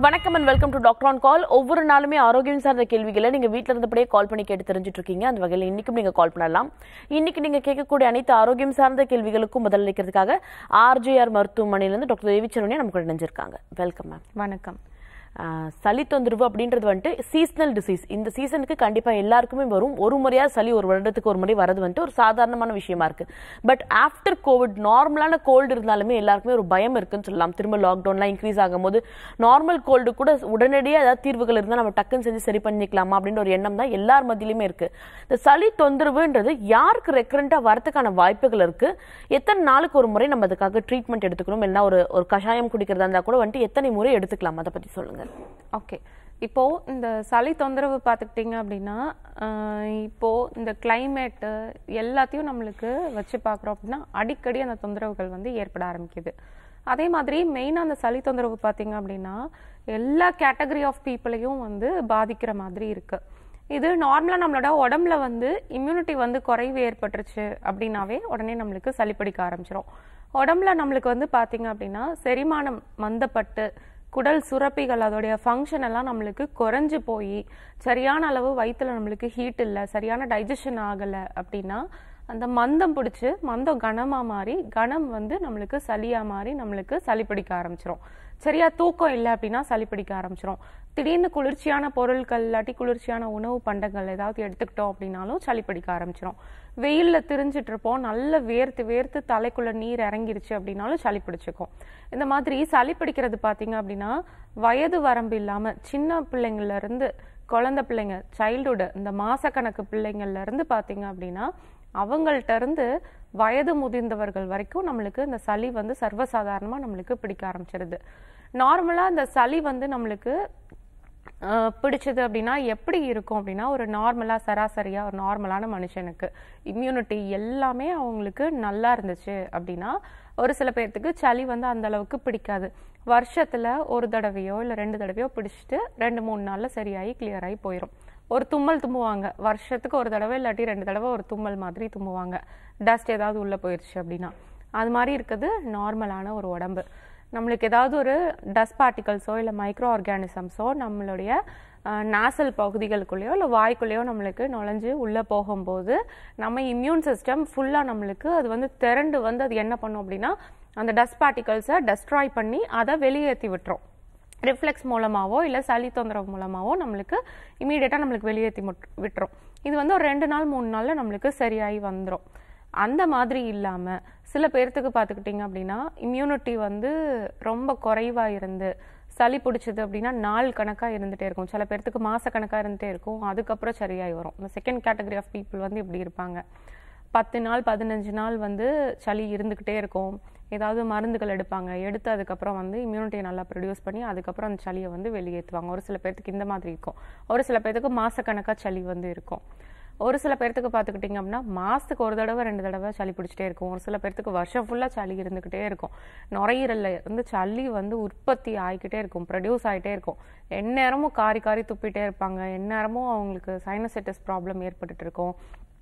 வணக்கம் and welcome to doctor on call ஒவ்வொரு நாளுமே ஆரோக்கியம் சார்ந்த கேள்விகளை நீங்க வீட்ல இருந்தபடியே கால் பண்ணி கேட்டு தெரிஞ்சுட்டு இருக்கீங்க அந்த வகையில் இன்னைக்கும் நீங்க கால் பண்ணலாம் இன்னைக்கு நீங்க கேட்கக்கூடிய அனைத்து ஆரோக்கியம் சார்ந்த கேள்விகளுக்கும் பதில் அளிக்கிறதுக்காக ஆர்ஜிஆர் மருத்துவமனையிலிருந்து டாக்டர் தேவிச்சரணியா நமக்கு இணைஞ்சிருக்காங்க வெல்கம் மேம் வணக்கம் ஆஹ் சளி தொந்தரவு அப்படின்றது வந்துட்டு சீசனல் டிசீஸ் இந்த சீசனுக்கு கண்டிப்பா எல்லாருக்குமே வரும் ஒரு முறையா சளி ஒரு வருடத்துக்கு ஒரு முறை வரது வந்துட்டு ஒரு சாதாரணமான விஷயமா இருக்கு பட் ஆஃப்டர் கோவிட் நார்மலான கோல்டு இருந்தாலுமே எல்லாருக்குமே ஒரு பயம் இருக்குன்னு சொல்லலாம் திரும்ப லாக்டவுன்லாம் இன்க்ரீஸ் ஆகும்போது நார்மல் கோல்டு கூட உடனடியாக ஏதாவது தீர்வுகள் இருந்தால் நம்ம டக்குன்னு செஞ்சு சரி பண்ணிக்கலாமா அப்படின்ற ஒரு எண்ணம் தான் எல்லார் மத்தியிலுமே இருக்கு இந்த சளி தொந்தரவுன்றது யாருக்கு ரெக்கரண்டா வரதுக்கான வாய்ப்புகள் இருக்கு எத்தனை நாளுக்கு ஒரு முறை நம்ம அதுக்காக ட்ரீட்மெண்ட் எடுத்துக்கணும் இல்லைன்னா ஒரு ஒரு கஷாயம் குடிக்கிறதா இருந்தா கூட வந்துட்டு எத்தனை முறை எடுத்துக்கலாம் அதை பத்தி சொல்லுங்க ஓகே இப்போ இந்த சளி தொந்தரவு பார்த்துக்கிட்டிங்க அப்படின்னா ஆஹ் இப்போ இந்த கிளைமேட்டு எல்லாத்தையும் நம்மளுக்கு வச்சு பார்க்குறோம் அப்படின்னா அடிக்கடி அந்த தொந்தரவுகள் வந்து ஏற்பட ஆரம்பிக்குது அதே மாதிரி மெயினாக அந்த சளி தொந்தரவு பார்த்தீங்க அப்படின்னா எல்லா கேட்டகரி ஆஃப் பீப்புளையும் வந்து பாதிக்கிற மாதிரி இருக்கு இது நார்மலாக நம்மளோட உடம்புல வந்து இம்யூனிட்டி வந்து குறைவு ஏற்பட்டுருச்சு அப்படின்னாவே உடனே நம்மளுக்கு சளி பிடிக்க ஆரம்பிச்சிரும் உடம்புல நம்மளுக்கு வந்து பார்த்தீங்க அப்படின்னா செரிமானம் மந்தப்பட்டு குடல் சுரப்பிகள் அதோடைய ஃபங்க்ஷன் எல்லாம் நம்மளுக்கு குறைஞ்சு போய் சரியான அளவு வயித்துல நம்மளுக்கு ஹீட் இல்லை சரியான டைஜஷன் ஆகலை அப்படின்னா அந்த மந்தம் பிடிச்சி மந்தம் கனமா மாறி கனம் வந்து நம்மளுக்கு சளியா மாறி நம்மளுக்கு சளி பிடிக்க ஆரம்பிச்சிரும் சரியா தூக்கம் இல்லை அப்படின்னா சளி பிடிக்க ஆரம்பிச்சிரும் திடீர்னு குளிர்ச்சியான பொருட்கள் இல்லாட்டி குளிர்ச்சியான உணவு பண்டங்கள் ஏதாவது எடுத்துக்கிட்டோம் அப்படின்னாலும் சளி பிடிக்க ஆரம்பிச்சிரும் வெயில்ல திரிஞ்சிட்டு இருப்போம் நல்ல வேர்த்து வேர்த்து தலைக்குள்ள நீர் இறங்கிருச்சு அப்படின்னாலும் சளி பிடிச்சுக்கும் இந்த மாதிரி சளி பிடிக்கிறது பாத்தீங்க அப்படின்னா வயது வரம்பு இல்லாம சின்ன பிள்ளைங்கள்ல இருந்து குழந்தை பிள்ளைங்க சைல்டுஹுட் இந்த மாசக்கணக்கு பிள்ளைங்கள்ல இருந்து பாத்தீங்க அப்படின்னா அவங்கள்ட்ட இருந்து வயது முதிர்ந்தவர்கள் வரைக்கும் நம்மளுக்கு இந்த சளி வந்து சர்வசாதாரணமா நம்மளுக்கு பிடிக்க ஆரம்பிச்சிருது நார்மலா இந்த சளி வந்து நம்மளுக்கு ஆஹ் பிடிச்சது அப்படின்னா எப்படி இருக்கும் அப்படின்னா ஒரு நார்மலா சராசரியா ஒரு நார்மலான மனுஷனுக்கு இம்யூனிட்டி எல்லாமே அவங்களுக்கு நல்லா இருந்துச்சு அப்படின்னா ஒரு சில பேர்த்துக்கு சளி வந்து அந்த அளவுக்கு பிடிக்காது வருஷத்துல ஒரு தடவையோ இல்ல ரெண்டு தடவையோ பிடிச்சிட்டு ரெண்டு மூணு நாள்ல சரியாகி கிளியர் ஆகி போயிடும் ஒரு தும்மல் தும்முவாங்க வருஷத்துக்கு ஒரு தடவை இல்லாட்டி ரெண்டு தடவை ஒரு தும்மல் மாதிரி தும்முவாங்க டஸ்ட் ஏதாவது உள்ள போயிருச்சு அப்படின்னா அது மாதிரி இருக்குது நார்மலான ஒரு உடம்பு நம்மளுக்கு ஏதாவது ஒரு டஸ்ட் பார்ட்டிகல்ஸோ இல்லை மைக்ரோ ஆர்கானிசம்ஸோ நம்மளுடைய நாசல் பகுதிகளுக்குள்ளேயோ இல்லை வாய்க்குள்ளேயோ நம்மளுக்கு நுழைஞ்சு உள்ளே போகும்போது நம்ம இம்யூன் சிஸ்டம் ஃபுல்லாக நம்மளுக்கு அது வந்து திரண்டு வந்து அது என்ன பண்ணும் அப்படின்னா அந்த டஸ்ட் பார்ட்டிகல்ஸை டெஸ்ட்ராய் பண்ணி அதை வெளியேற்றி விட்டுரும் ரிஃப்ளெக்ஸ் மூலமாவோ இல்லை சளி தொந்தரவு மூலமாவோ நம்மளுக்கு இமீடியட்டாக நம்மளுக்கு வெளியேற்றி விட்டுரும் இது வந்து ஒரு ரெண்டு நாள் மூணு நாளில் நம்மளுக்கு சரியாகி வந்துடும் அந்த மாதிரி இல்லாமல் சில பேர்த்துக்கு பார்த்துக்கிட்டிங்க அப்படின்னா இம்யூனிட்டி வந்து ரொம்ப குறைவாக இருந்து சளி பிடிச்சது அப்படின்னா நாள் கணக்காக இருந்துகிட்டே இருக்கும் சில பேர்த்துக்கு மாத கணக்காக இருந்துகிட்டே இருக்கும் அதுக்கப்புறம் சரியாகி வரும் இந்த செகண்ட் கேட்டகரி ஆஃப் பீப்புள் வந்து இப்படி இருப்பாங்க பத்து நாள் பதினஞ்சு நாள் வந்து சளி இருந்துக்கிட்டே இருக்கும் ஏதாவது மருந்துகள் எடுப்பாங்க எடுத்து அதுக்கப்புறம் வந்து இம்யூனிட்டியை நல்லா ப்ரொடியூஸ் பண்ணி அதுக்கப்புறம் அந்த சளியை வந்து வெளியேற்றுவாங்க ஒரு சில பேர்த்துக்கு இந்த மாதிரி இருக்கும் ஒரு சில பேர்த்துக்கு மாசக்கணக்காக சளி வந்து இருக்கும் ஒரு சில பேர்த்துக்கு பார்த்துக்கிட்டிங்க அப்படின்னா மாதத்துக்கு ஒரு தடவை ரெண்டு தடவை சளி பிடிச்சிட்டே இருக்கும் ஒரு சில பேர்த்துக்கு வருஷம் ஃபுல்லாக சளி இருந்துக்கிட்டே இருக்கும் நுரையீரல்ல இருந்து சளி வந்து உற்பத்தி ஆகிக்கிட்டே இருக்கும் ப்ரொடியூஸ் ஆகிட்டே இருக்கும் எந்நேரமும் காரி காரி துப்பிட்டே இருப்பாங்க எந்நேரமும் அவங்களுக்கு சைனசைட்டிஸ் ப்ராப்ளம் ஏற்பட்டுட்டு இருக்கும்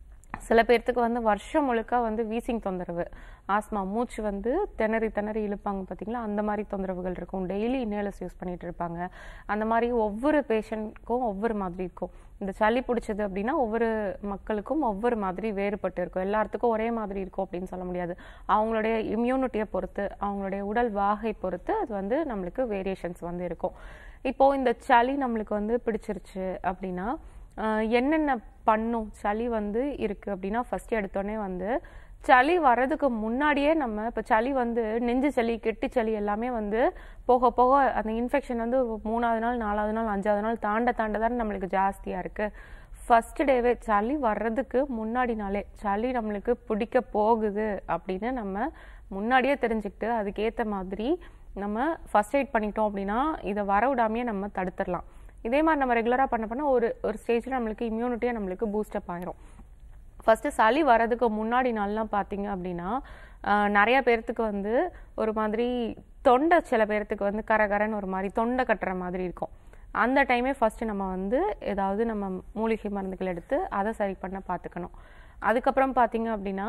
சில பேர்த்துக்கு வந்து வருஷம் முழுக்க வந்து வீசிங் தொந்தரவு ஆஸ்மா மூச்சு வந்து திணறி திணறி இழுப்பாங்க பார்த்தீங்களா அந்த மாதிரி தொந்தரவுகள் இருக்கும் டெய்லி இன்னேலஸ் யூஸ் பண்ணிட்டு இருப்பாங்க அந்த மாதிரி ஒவ்வொரு பேஷண்ட்க்கும் ஒவ்வொரு மாதிரி இருக்கும் இந்த சளி பிடிச்சது அப்படின்னா ஒவ்வொரு மக்களுக்கும் ஒவ்வொரு மாதிரி வேறுபட்டு இருக்கும் எல்லாத்துக்கும் ஒரே மாதிரி இருக்கும் அப்படின்னு சொல்ல முடியாது அவங்களுடைய இம்யூனிட்டியை பொறுத்து அவங்களுடைய உடல் வாகை பொறுத்து அது வந்து நம்மளுக்கு வேரியேஷன்ஸ் வந்து இருக்கும் இப்போ இந்த சளி நம்மளுக்கு வந்து பிடிச்சிருச்சு அப்படின்னா ஆஹ் என்னென்ன பண்ணும் சளி வந்து இருக்கு அப்படின்னா ஃபர்ஸ்ட் எடுத்தோடனே வந்து சளி வர்றதுக்கு முன்னாடியே நம்ம இப்போ சளி வந்து நெஞ்சு சளி கெட்டி சளி எல்லாமே வந்து போக போக அந்த இன்ஃபெக்ஷன் வந்து ஒரு மூணாவது நாள் நாலாவது நாள் அஞ்சாவது நாள் தாண்ட தாண்ட தானே நம்மளுக்கு ஜாஸ்தியாக இருக்கு ஃபர்ஸ்ட் டேவே சளி வர்றதுக்கு முன்னாடி நாளே சளி நம்மளுக்கு பிடிக்க போகுது அப்படின்னு நம்ம முன்னாடியே தெரிஞ்சுக்கிட்டு அதுக்கேற்ற மாதிரி நம்ம ஃபர்ஸ்ட் எய்ட் பண்ணிட்டோம் அப்படின்னா இதை வர விடாமையே நம்ம தடுத்துடலாம் இதே மாதிரி நம்ம ரெகுலராக பண்ண பண்ண ஒரு ஒரு ஸ்டேஜில் நம்மளுக்கு இம்யூனிட்டியாக நம்மளுக்கு பூஸ்டப் ஆயிரும் ஃபஸ்ட்டு சளி வர்றதுக்கு முன்னாடி நாள்லாம் பார்த்தீங்க அப்படின்னா ஆஹ், நிறைய பேர்த்துக்கு வந்து ஒரு மாதிரி தொண்டை சில பேர்த்துக்கு வந்து கரகரன்னு ஒரு மாதிரி தொண்டை கட்டுற மாதிரி இருக்கும் அந்த டைமே ஃபஸ்ட்டு நம்ம வந்து ஏதாவது நம்ம மூலிகை மருந்துகள் எடுத்து அதை சரி பண்ண பார்த்துக்கணும் அதுக்கப்புறம் பார்த்தீங்க அப்படின்னா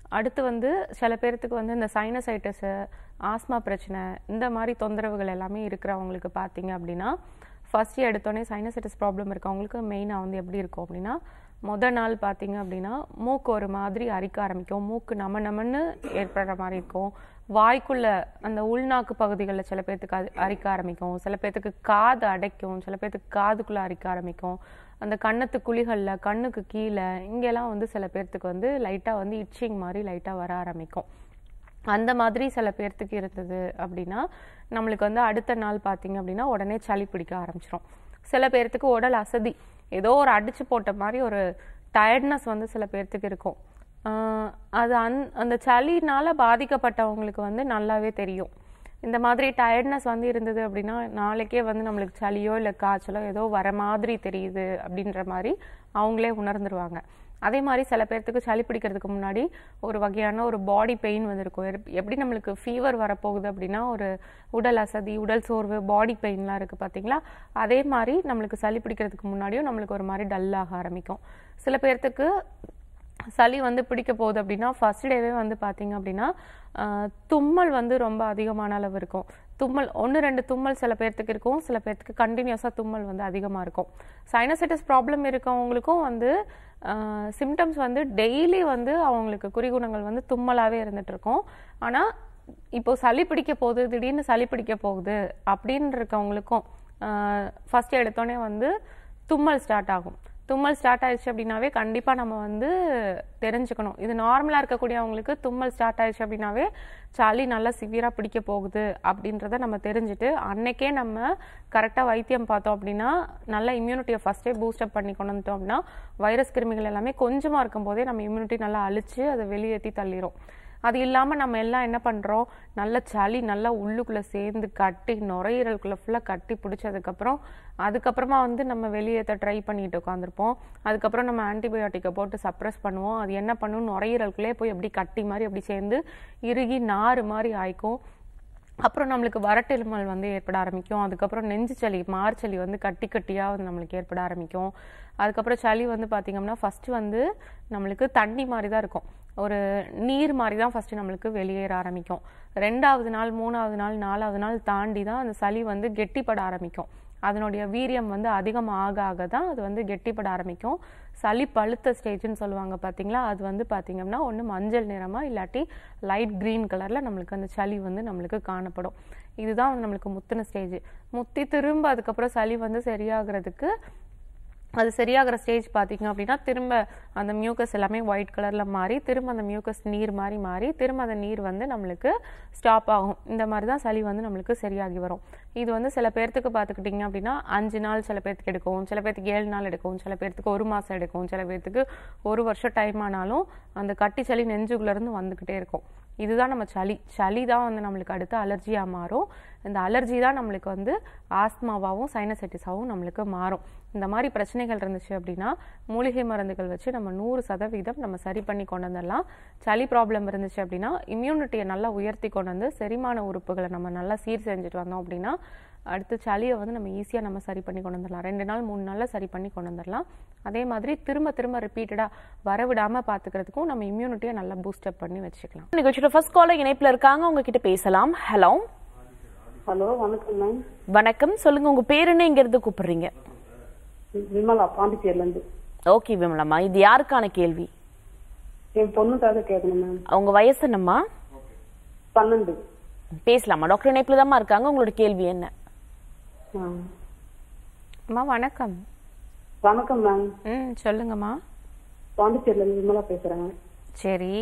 அடுத்து வந்து சில பேர்த்துக்கு வந்து இந்த சைனசைட்டிஸு ஆஸ்மா பிரச்சனை இந்த மாதிரி தொந்தரவுகள் எல்லாமே இருக்கிறவங்களுக்கு பார்த்தீங்க அப்படின்னா ஃபர்ஸ்ட் எடுத்தோடனே சைனசைட்டிஸ் ப்ராப்ளம் இருக்கவங்களுக்கு மெயினாக வந்து எப்படி இருக்கும் அப்படின்னா முத நாள் பார்த்தீங்க அப்படின்னா மூக்கு ஒரு மாதிரி அரிக்க ஆரம்பிக்கும் மூக்கு நம நமன்னு ஏற்படுற மாதிரி இருக்கும் வாய்க்குள்ள அந்த உள்நாக்கு பகுதிகளில் சில பேர்த்துக்கு அது அரிக்க ஆரம்பிக்கும் சில பேர்த்துக்கு காது அடைக்கும் சில பேர்த்துக்கு காதுக்குள்ள அரிக்க ஆரம்பிக்கும் அந்த கண்ணத்து குழிகளில் கண்ணுக்கு கீழே இங்கெல்லாம் வந்து சில பேர்த்துக்கு வந்து லைட்டாக வந்து இச்சிங் மாதிரி லைட்டாக வர ஆரம்பிக்கும் அந்த மாதிரி சில பேர்த்துக்கு இருந்தது அப்படின்னா நம்மளுக்கு வந்து அடுத்த நாள் பார்த்தீங்க அப்படின்னா உடனே சளி பிடிக்க ஆரம்பிச்சிரும் சில பேர்த்துக்கு உடல் அசதி ஏதோ ஒரு அடிச்சு போட்ட மாதிரி ஒரு டயர்ட்னஸ் வந்து சில பேர்த்துக்கு இருக்கும் ஆஹ் அது அந் அந்த சளினால பாதிக்கப்பட்டவங்களுக்கு வந்து நல்லாவே தெரியும் இந்த மாதிரி டயர்ட்னஸ் வந்து இருந்தது அப்படின்னா நாளைக்கே வந்து நம்மளுக்கு சளியோ இல்லை காய்ச்சலோ ஏதோ வர மாதிரி தெரியுது அப்படின்ற மாதிரி அவங்களே உணர்ந்துருவாங்க அதே மாதிரி சில பேர்த்துக்கு சளி பிடிக்கிறதுக்கு முன்னாடி ஒரு வகையான ஒரு பாடி பெயின் வந்து இருக்கும் எப்- எப்படி நம்மளுக்கு ஃபீவர் வரப்போகுது அப்படின்னா ஒரு உடல் அசதி உடல் சோர்வு பாடி பெயின்லாம் இருக்குது பார்த்தீங்களா அதே மாதிரி நம்மளுக்கு சளி பிடிக்கிறதுக்கு முன்னாடியும் நம்மளுக்கு ஒரு மாதிரி டல்லாக ஆரம்பிக்கும் சில பேர்த்துக்கு சளி வந்து பிடிக்க போகுது அப்படின்னா ஃபர்ஸ்ட் டேவே வந்து பார்த்தீங்க அப்படின்னா ஆஹ், தும்மல் வந்து ரொம்ப அதிகமான அளவு இருக்கும் தும்மல் ஒன்று ரெண்டு தும்மல் சில பேர்த்துக்கு இருக்கும் சில பேர்த்துக்கு கண்டினியூஸாக தும்மல் வந்து அதிகமாக இருக்கும் சைனசைட்டிஸ் ப்ராப்ளம் இருக்கவங்களுக்கும் வந்து சிம்டம்ஸ் வந்து டெய்லி வந்து அவங்களுக்கு குறிகுணங்கள் வந்து தும்மலாகவே இருந்துட்டு இருக்கும் ஆனால் இப்போ சளி பிடிக்க போகுது திடீர்னு சளி பிடிக்க போகுது அப்படின்னு இருக்கவங்களுக்கும் ஃபர்ஸ்ட் எடுத்தோடனே வந்து தும்மல் ஸ்டார்ட் ஆகும் தும்மல் ஸ்டார்ட் ஆயிடுச்சு அப்படின்னாவே கண்டிப்பாக நம்ம வந்து தெரிஞ்சுக்கணும் இது நார்மலாக இருக்கக்கூடியவங்களுக்கு தும்மல் ஸ்டார்ட் ஆயிடுச்சு அப்படின்னாவே சளி நல்லா சிவியராக பிடிக்க போகுது அப்படின்றத நம்ம தெரிஞ்சுட்டு அன்னைக்கே நம்ம கரெக்டாக வைத்தியம் பார்த்தோம் அப்படின்னா நல்ல இம்யூனிட்டியை ஃபஸ்ட்டே பூஸ்டப் பண்ணி கொண்டு வந்துட்டோம் அப்படின்னா வைரஸ் கிருமிகள் எல்லாமே கொஞ்சமாக இருக்கும்போதே நம்ம இம்யூனிட்டி நல்லா அழிச்சு அதை வெளியேற்றி தள்ளிரும் அது இல்லாமல் நம்ம எல்லாம் என்ன பண்ணுறோம் நல்ல சளி நல்லா உள்ளுக்குள்ளே சேர்ந்து கட்டி நுரையீரலுக்குள்ளே ஃபுல்லாக கட்டி பிடிச்சதுக்கப்புறம் அதுக்கப்புறமா வந்து நம்ம வெளியேற்ற ட்ரை பண்ணிட்டு உட்காந்துருப்போம் அதுக்கப்புறம் நம்ம ஆன்டிபயோட்டிக்கை போட்டு சப்ரஸ் பண்ணுவோம் அது என்ன பண்ணும் நுரையீரலுக்குள்ளே போய் அப்படி கட்டி மாதிரி அப்படி சேர்ந்து இறுகி நாறு மாதிரி ஆயிக்கும் அப்புறம் நம்மளுக்கு வறட்டெலுமல் வந்து ஏற்பட ஆரம்பிக்கும் அதுக்கப்புறம் நெஞ்சு சளி மார்ச்சளி வந்து கட்டி கட்டியாக வந்து நம்மளுக்கு ஏற்பட ஆரம்பிக்கும் அதுக்கப்புறம் சளி வந்து பார்த்திங்கன்னா ஃபஸ்ட்டு வந்து நம்மளுக்கு தண்ணி மாதிரி தான் இருக்கும் ஒரு நீர் மாதிரி தான் ஃபஸ்ட்டு நம்மளுக்கு வெளியேற ஆரம்பிக்கும் ரெண்டாவது நாள் மூணாவது நாள் நாலாவது நாள் தாண்டி தான் அந்த சளி வந்து கெட்டிப்பட ஆரம்பிக்கும் அதனுடைய வீரியம் வந்து அதிகம் ஆக ஆக தான் அது வந்து கெட்டிப்பட ஆரம்பிக்கும் சளி பழுத்த ஸ்டேஜ்னு சொல்லுவாங்க பார்த்தீங்களா அது வந்து பார்த்தீங்கன்னா ஒன்று மஞ்சள் நிறமா இல்லாட்டி லைட் green கலரில் நம்மளுக்கு அந்த சளி வந்து நம்மளுக்கு காணப்படும் இதுதான் வந்து நம்மளுக்கு முத்தின ஸ்டேஜ் முத்தி திரும்ப அதுக்கப்புறம் சளி வந்து சரியாகிறதுக்கு அது சரியாகிற ஸ்டேஜ் பார்த்தீங்க அப்படின்னா திரும்ப அந்த மியூக்கஸ் எல்லாமே ஒயிட் கலரில் மாறி திரும்ப அந்த மியூக்கஸ் நீர் மாதிரி மாறி திரும்ப அந்த நீர் வந்து நம்மளுக்கு ஸ்டாப் ஆகும் இந்த மாதிரி தான் சளி வந்து நம்மளுக்கு சரியாகி வரும் இது வந்து சில பேர்த்துக்கு பார்த்துக்கிட்டிங்க அப்படின்னா அஞ்சு நாள் சில பேர்த்துக்கு எடுக்கும் சில பேர்த்துக்கு ஏழு நாள் எடுக்கும் சில பேர்த்துக்கு ஒரு மாதம் எடுக்கும் சில பேர்த்துக்கு ஒரு வருஷம் டைம் ஆனாலும் அந்த கட்டி சளி நெஞ்சுக்குள்ளேருந்து வந்துக்கிட்டே இருக்கும் இதுதான் நம்ம சளி சளி தான் வந்து நம்மளுக்கு அடுத்து அலர்ஜியாக மாறும் இந்த அலர்ஜி தான் நம்மளுக்கு வந்து ஆஸ்மாவாகவும் சைனசைட்டிஸாகவும் நம்மளுக்கு மாறும் இந்த மாதிரி பிரச்சனைகள் இருந்துச்சு அப்படின்னா மூலிகை மருந்துகள் வச்சு நம்ம நூறு சதவீதம் நம்ம சரி பண்ணி கொண்டு வந்துடலாம் சளி ப்ராப்ளம் இருந்துச்சு அப்படின்னா இம்யூனிட்டியை நல்லா உயர்த்தி கொண்டு வந்து செரிமான உறுப்புகளை நம்ம நல்லா சீர் செஞ்சுட்டு வந்தோம் அப்படின்னா அடுத்து சளியை வந்து நம்ம ஈஸியாக நம்ம சரி பண்ணி கொண்டு வந்துடலாம் ரெண்டு நாள் மூணு நாளில் சரி பண்ணி கொண்டு வந்துடலாம் அதே மாதிரி திரும்ப திரும்ப ரிப்பீட்டடாக வரவிடாமல் பார்த்துக்கிறதுக்கும் நம்ம இம்யூனிட்டியை நல்லா பூஸ்டப் பண்ணி வச்சுக்கலாம் நிகழ்ச்சியோட ஃபர்ஸ்ட் காலர் இணைப்புல இருக்காங்க உங்ககிட்ட பேசலாம் ஹலோ ஹலோ வணக்கம் மேம் வணக்கம் சொல்லுங்க உங்க பேர் என்ன இங்க இருந்து கூப்பிடுறீங்க விமலா பாண்டிச்சேரில இருந்து ஓகே விமலம்மா இது யாருக்கான கேள்வி என் பொண்ணுக்காக கேட்கணும் மேம் அவங்க வயசு என்னம்மா பன்னெண்டு பேசலாமா டாக்டர் இணைப்புல தாம்மா இருக்காங்க உங்களோட கேள்வி என்ன ஆ. அம்மா வணக்கம் வணக்கம் மேம் ம் சொல்லுங்கம்மா பாண்டிச்சேரில இருந்து விமலா பேசுறேன் சரி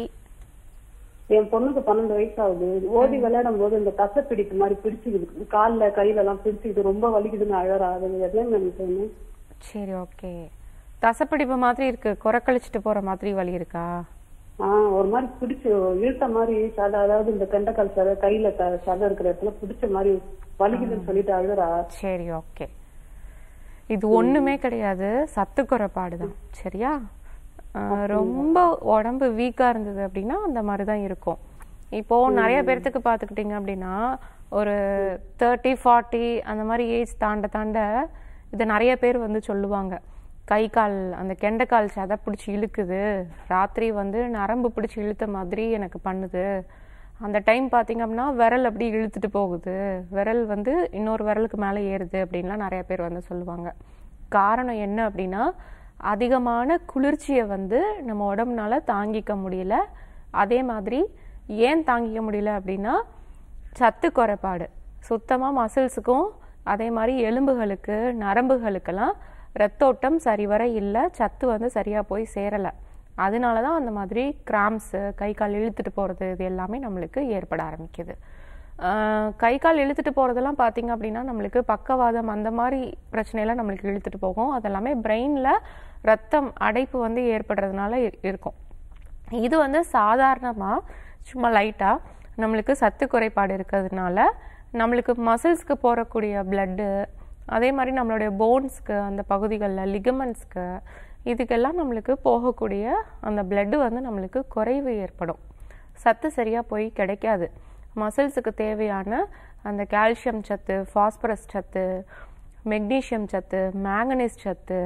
என் பொண்ணுக்கு பன்னெண்டு வயசு ஆகுது ஓடி விளையாடும் போது இந்த தசை பிடிப்பு மாதிரி பிடிச்சிக்குது கால்ல கையில எல்லாம் பிடிச்சிக்குது ரொம்ப வலிக்குதுன்னு அழறா அது எதுவும் மேம் செய்யணும் சரி ஓகே தசப்பிடிப்பு மாதிரி இருக்கு குறக்கழிச்சிட்டு போற மாதிரி வலி இருக்கா ஆஹ் ஒரு மாதிரி பிடிச்சு இழுத்த மாதிரி சதை அதாவது இந்த கெண்டைக்கால் சதை கையில த- சதை இருக்கிற இடத்துல பிடிச்ச மாதிரி வலிக்குதுன்னு சொல்லிட்டு அழுறா சரி ஓகே இது ஒண்ணுமே கிடையாது சத்து குறைபாடு தான் சரியா அஹ், ரொம்ப உடம்பு வீக்கா இருந்தது அப்படின்னா அந்த மாதிரி தான் இருக்கும் இப்போ நிறைய பேர்த்துக்கு பார்த்துக்கிட்டிங்க அப்படின்னா ஒரு தேர்ட்டி ஃபார்ட்டி அந்த மாதிரி ஏஜ் தாண்ட தாண்ட இதை நிறைய பேர் வந்து சொல்லுவாங்க கை கால் அந்த கெண்டைக்கால் சதை பிடிச்சி இழுக்குது ராத்திரி வந்து நரம்பு பிடிச்சி இழுத்த மாதிரி எனக்கு பண்ணுது அந்த டைம் பார்த்தீங்க அப்படின்னா விரல் அப்படி இழுத்துட்டு போகுது விரல் வந்து இன்னொரு விரலுக்கு மேலே ஏறுது அப்படின்லாம் நிறைய பேர் வந்து சொல்லுவாங்க காரணம் என்ன அப்படின்னா அதிகமான குளிர்ச்சியை வந்து நம்ம உடம்புனால தாங்கிக்க முடியல அதே மாதிரி ஏன் தாங்கிக்க முடியல அப்படின்னா சத்து குறைபாடு சுத்தமாக மசில்ஸுக்கும் அதே மாதிரி எலும்புகளுக்கு நரம்புகளுக்கெல்லாம் ரத்தோட்டம் சரிவர இல்லை சத்து வந்து சரியாக போய் சேரலை அதனால தான் அந்த மாதிரி கிராம்ஸு கை கால் இழுத்துட்டு போகிறது இது எல்லாமே நம்மளுக்கு ஏற்பட ஆரம்பிக்குது ஆஹ் கை கால் இழுத்துட்டு போகிறதெல்லாம் பார்த்தீங்க அப்படின்னா நம்மளுக்கு பக்கவாதம் அந்த மாதிரி பிரச்சனையெல்லாம் நம்மளுக்கு இழுத்துட்டு போகும் அதெல்லாமே பிரெயினில் ரத்தம் அடைப்பு வந்து ஏற்படுறதுனால இ- இருக்கும் இது வந்து சாதாரணமாக சும்மா லைட்டாக நம்மளுக்கு சத்து குறைபாடு இருக்கிறதுனால நம்மளுக்கு மசில்ஸ்க்கு போகக்கூடிய பிளட்டு அதே மாதிரி நம்மளுடைய போன்ஸ்க்கு அந்த பகுதிகளில் லிகமெண்ட்ஸ்க்கு இதுக்கெல்லாம் நம்மளுக்கு போகக்கூடிய அந்த பிளட்டு வந்து நம்மளுக்கு குறைவு ஏற்படும் சத்து சரியாக போய் கிடைக்காது மசில்ஸுக்கு தேவையான அந்த கால்சியம் சத்து ஃபாஸ்பரஸ் சத்து மெக்னீசியம் சத்து மேங்கனீஸ் சத்து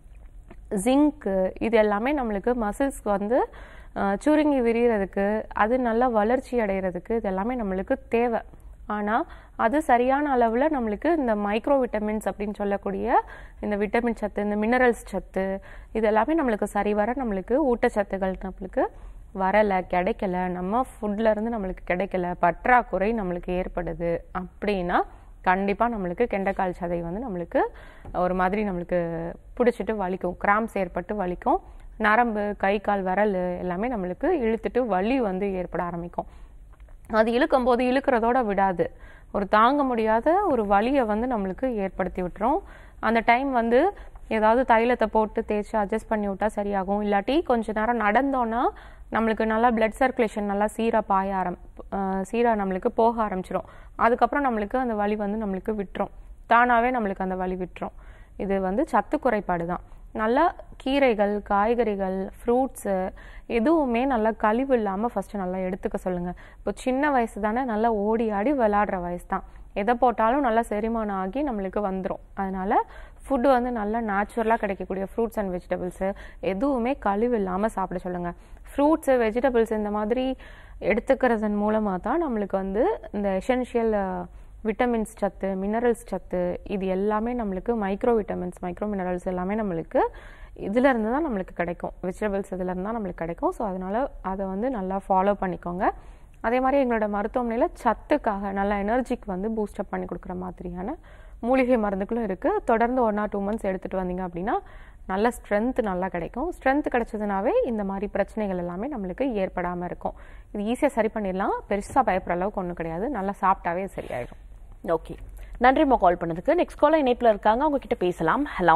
ஜிங்க்கு இது எல்லாமே நம்மளுக்கு மசில்ஸ்க்கு வந்து அஹ், சுருங்கி விரியறதுக்கு அது நல்லா வளர்ச்சி அடைகிறதுக்கு இது எல்லாமே நம்மளுக்கு தேவை ஆனால் அது சரியான அளவில் நம்மளுக்கு இந்த மைக்ரோ விட்டமின்ஸ் அப்படின்னு சொல்லக்கூடிய இந்த விட்டமின் சத்து இந்த மினரல்ஸ் சத்து இது எல்லாமே நம்மளுக்கு சரிவர நம்மளுக்கு ஊட்டச்சத்துக்கள் நம்மளுக்கு வரலை கிடைக்கல நம்ம ஃபுட்ல இருந்து நம்மளுக்கு கிடைக்கல பற்றாக்குறை நம்மளுக்கு ஏற்படுது அப்படின்னா கண்டிப்பாக நம்மளுக்கு கெண்டைக்கால் சதை வந்து நம்மளுக்கு ஒரு மாதிரி நம்மளுக்கு பிடிச்சிட்டு வலிக்கும் கிராம்ஸ் ஏற்பட்டு வலிக்கும் நரம்பு கை கால் விரல் எல்லாமே நம்மளுக்கு இழுத்துட்டு வலி வந்து ஏற்பட ஆரம்பிக்கும் அது இழுக்கும் போது இழுக்கிறதோட விடாது ஒரு தாங்க முடியாத ஒரு வலியை வந்து நம்மளுக்கு ஏற்படுத்தி விட்டுரும் அந்த டைம் வந்து ஏதாவது தைலத்தை போட்டு தேய்ச்சி அட்ஜஸ்ட் பண்ணி விட்டா சரியாகும் இல்லாட்டி கொஞ்ச நேரம் நடந்தோன்னா நம்மளுக்கு நல்லா பிளட் சர்க்குலேஷன் நல்லா சீராக பாய ஆரம் சீராக நம்மளுக்கு போக ஆரம்பிச்சிரும் அதுக்கப்புறம் நம்மளுக்கு அந்த வலி வந்து நம்மளுக்கு விட்டுரும் தானாகவே நம்மளுக்கு அந்த வலி விட்டுரும் இது வந்து சத்து குறைபாடு தான் நல்லா கீரைகள் காய்கறிகள் ஃப்ரூட்ஸு எதுவுமே நல்லா கழிவு இல்லாமல் ஃபஸ்ட்டு நல்லா எடுத்துக்க சொல்லுங்கள் இப்போ சின்ன வயசு தானே நல்லா ஓடி ஆடி விளாடுற வயசு தான் எதை போட்டாலும் நல்லா செரிமானம் ஆகி நம்மளுக்கு வந்துடும் அதனால ஃபுட்டு வந்து நல்லா நேச்சுரலாக கிடைக்கக்கூடிய ஃப்ரூட்ஸ் அண்ட் வெஜிடபிள்ஸு எதுவுமே கழிவு இல்லாமல் சாப்பிட சொல்லுங்கள் ஃப்ரூட்ஸு வெஜிடபிள்ஸ் இந்த மாதிரி எடுத்துக்கிறதன் மூலமாக தான் நம்மளுக்கு வந்து இந்த எசென்ஷியல் விட்டமின்ஸ் சத்து மினரல்ஸ் சத்து இது எல்லாமே நம்மளுக்கு மைக்ரோ விட்டமின்ஸ் மைக்ரோ மினரல்ஸ் எல்லாமே நம்மளுக்கு இதுல இருந்து தான் நம்மளுக்கு கிடைக்கும் வெஜிடபிள்ஸ் இதுல இருந்து தான் நம்மளுக்கு கிடைக்கும் ஸோ அதனால அதை வந்து நல்லா ஃபாலோ பண்ணிக்கோங்க அதே மாதிரி எங்களோட மருத்துவமனையில் சத்துக்காக நல்லா எனர்ஜிக்கு வந்து பூஸ்டப் பண்ணி கொடுக்குற மாதிரியான மூலிகை மருந்துகளும் இருக்குது தொடர்ந்து ஒன் ஆர் டூ மந்த்ஸ் எடுத்துகிட்டு வந்தீங்க அப்படின்னா நல்ல ஸ்ட்ரென்த் நல்லா கிடைக்கும் ஸ்ட்ரென்த் கிடைச்சதுனாவே இந்த மாதிரி பிரச்சனைகள் எல்லாமே நம்மளுக்கு ஏற்படாமல் இருக்கும் இது ஈஸியாக சரி பண்ணிடலாம் பெருசாக பயப்படுற அளவுக்கு ஒன்றும் கிடையாது நல்லா சாப்பிட்டாவே அது சரியாயிடும் ஓகே நன்றிம்மா கால் பண்ணதுக்கு நெக்ஸ்ட் காலர் இணைப்புல இருக்காங்க அவங்க கிட்ட பேசலாம் ஹலோ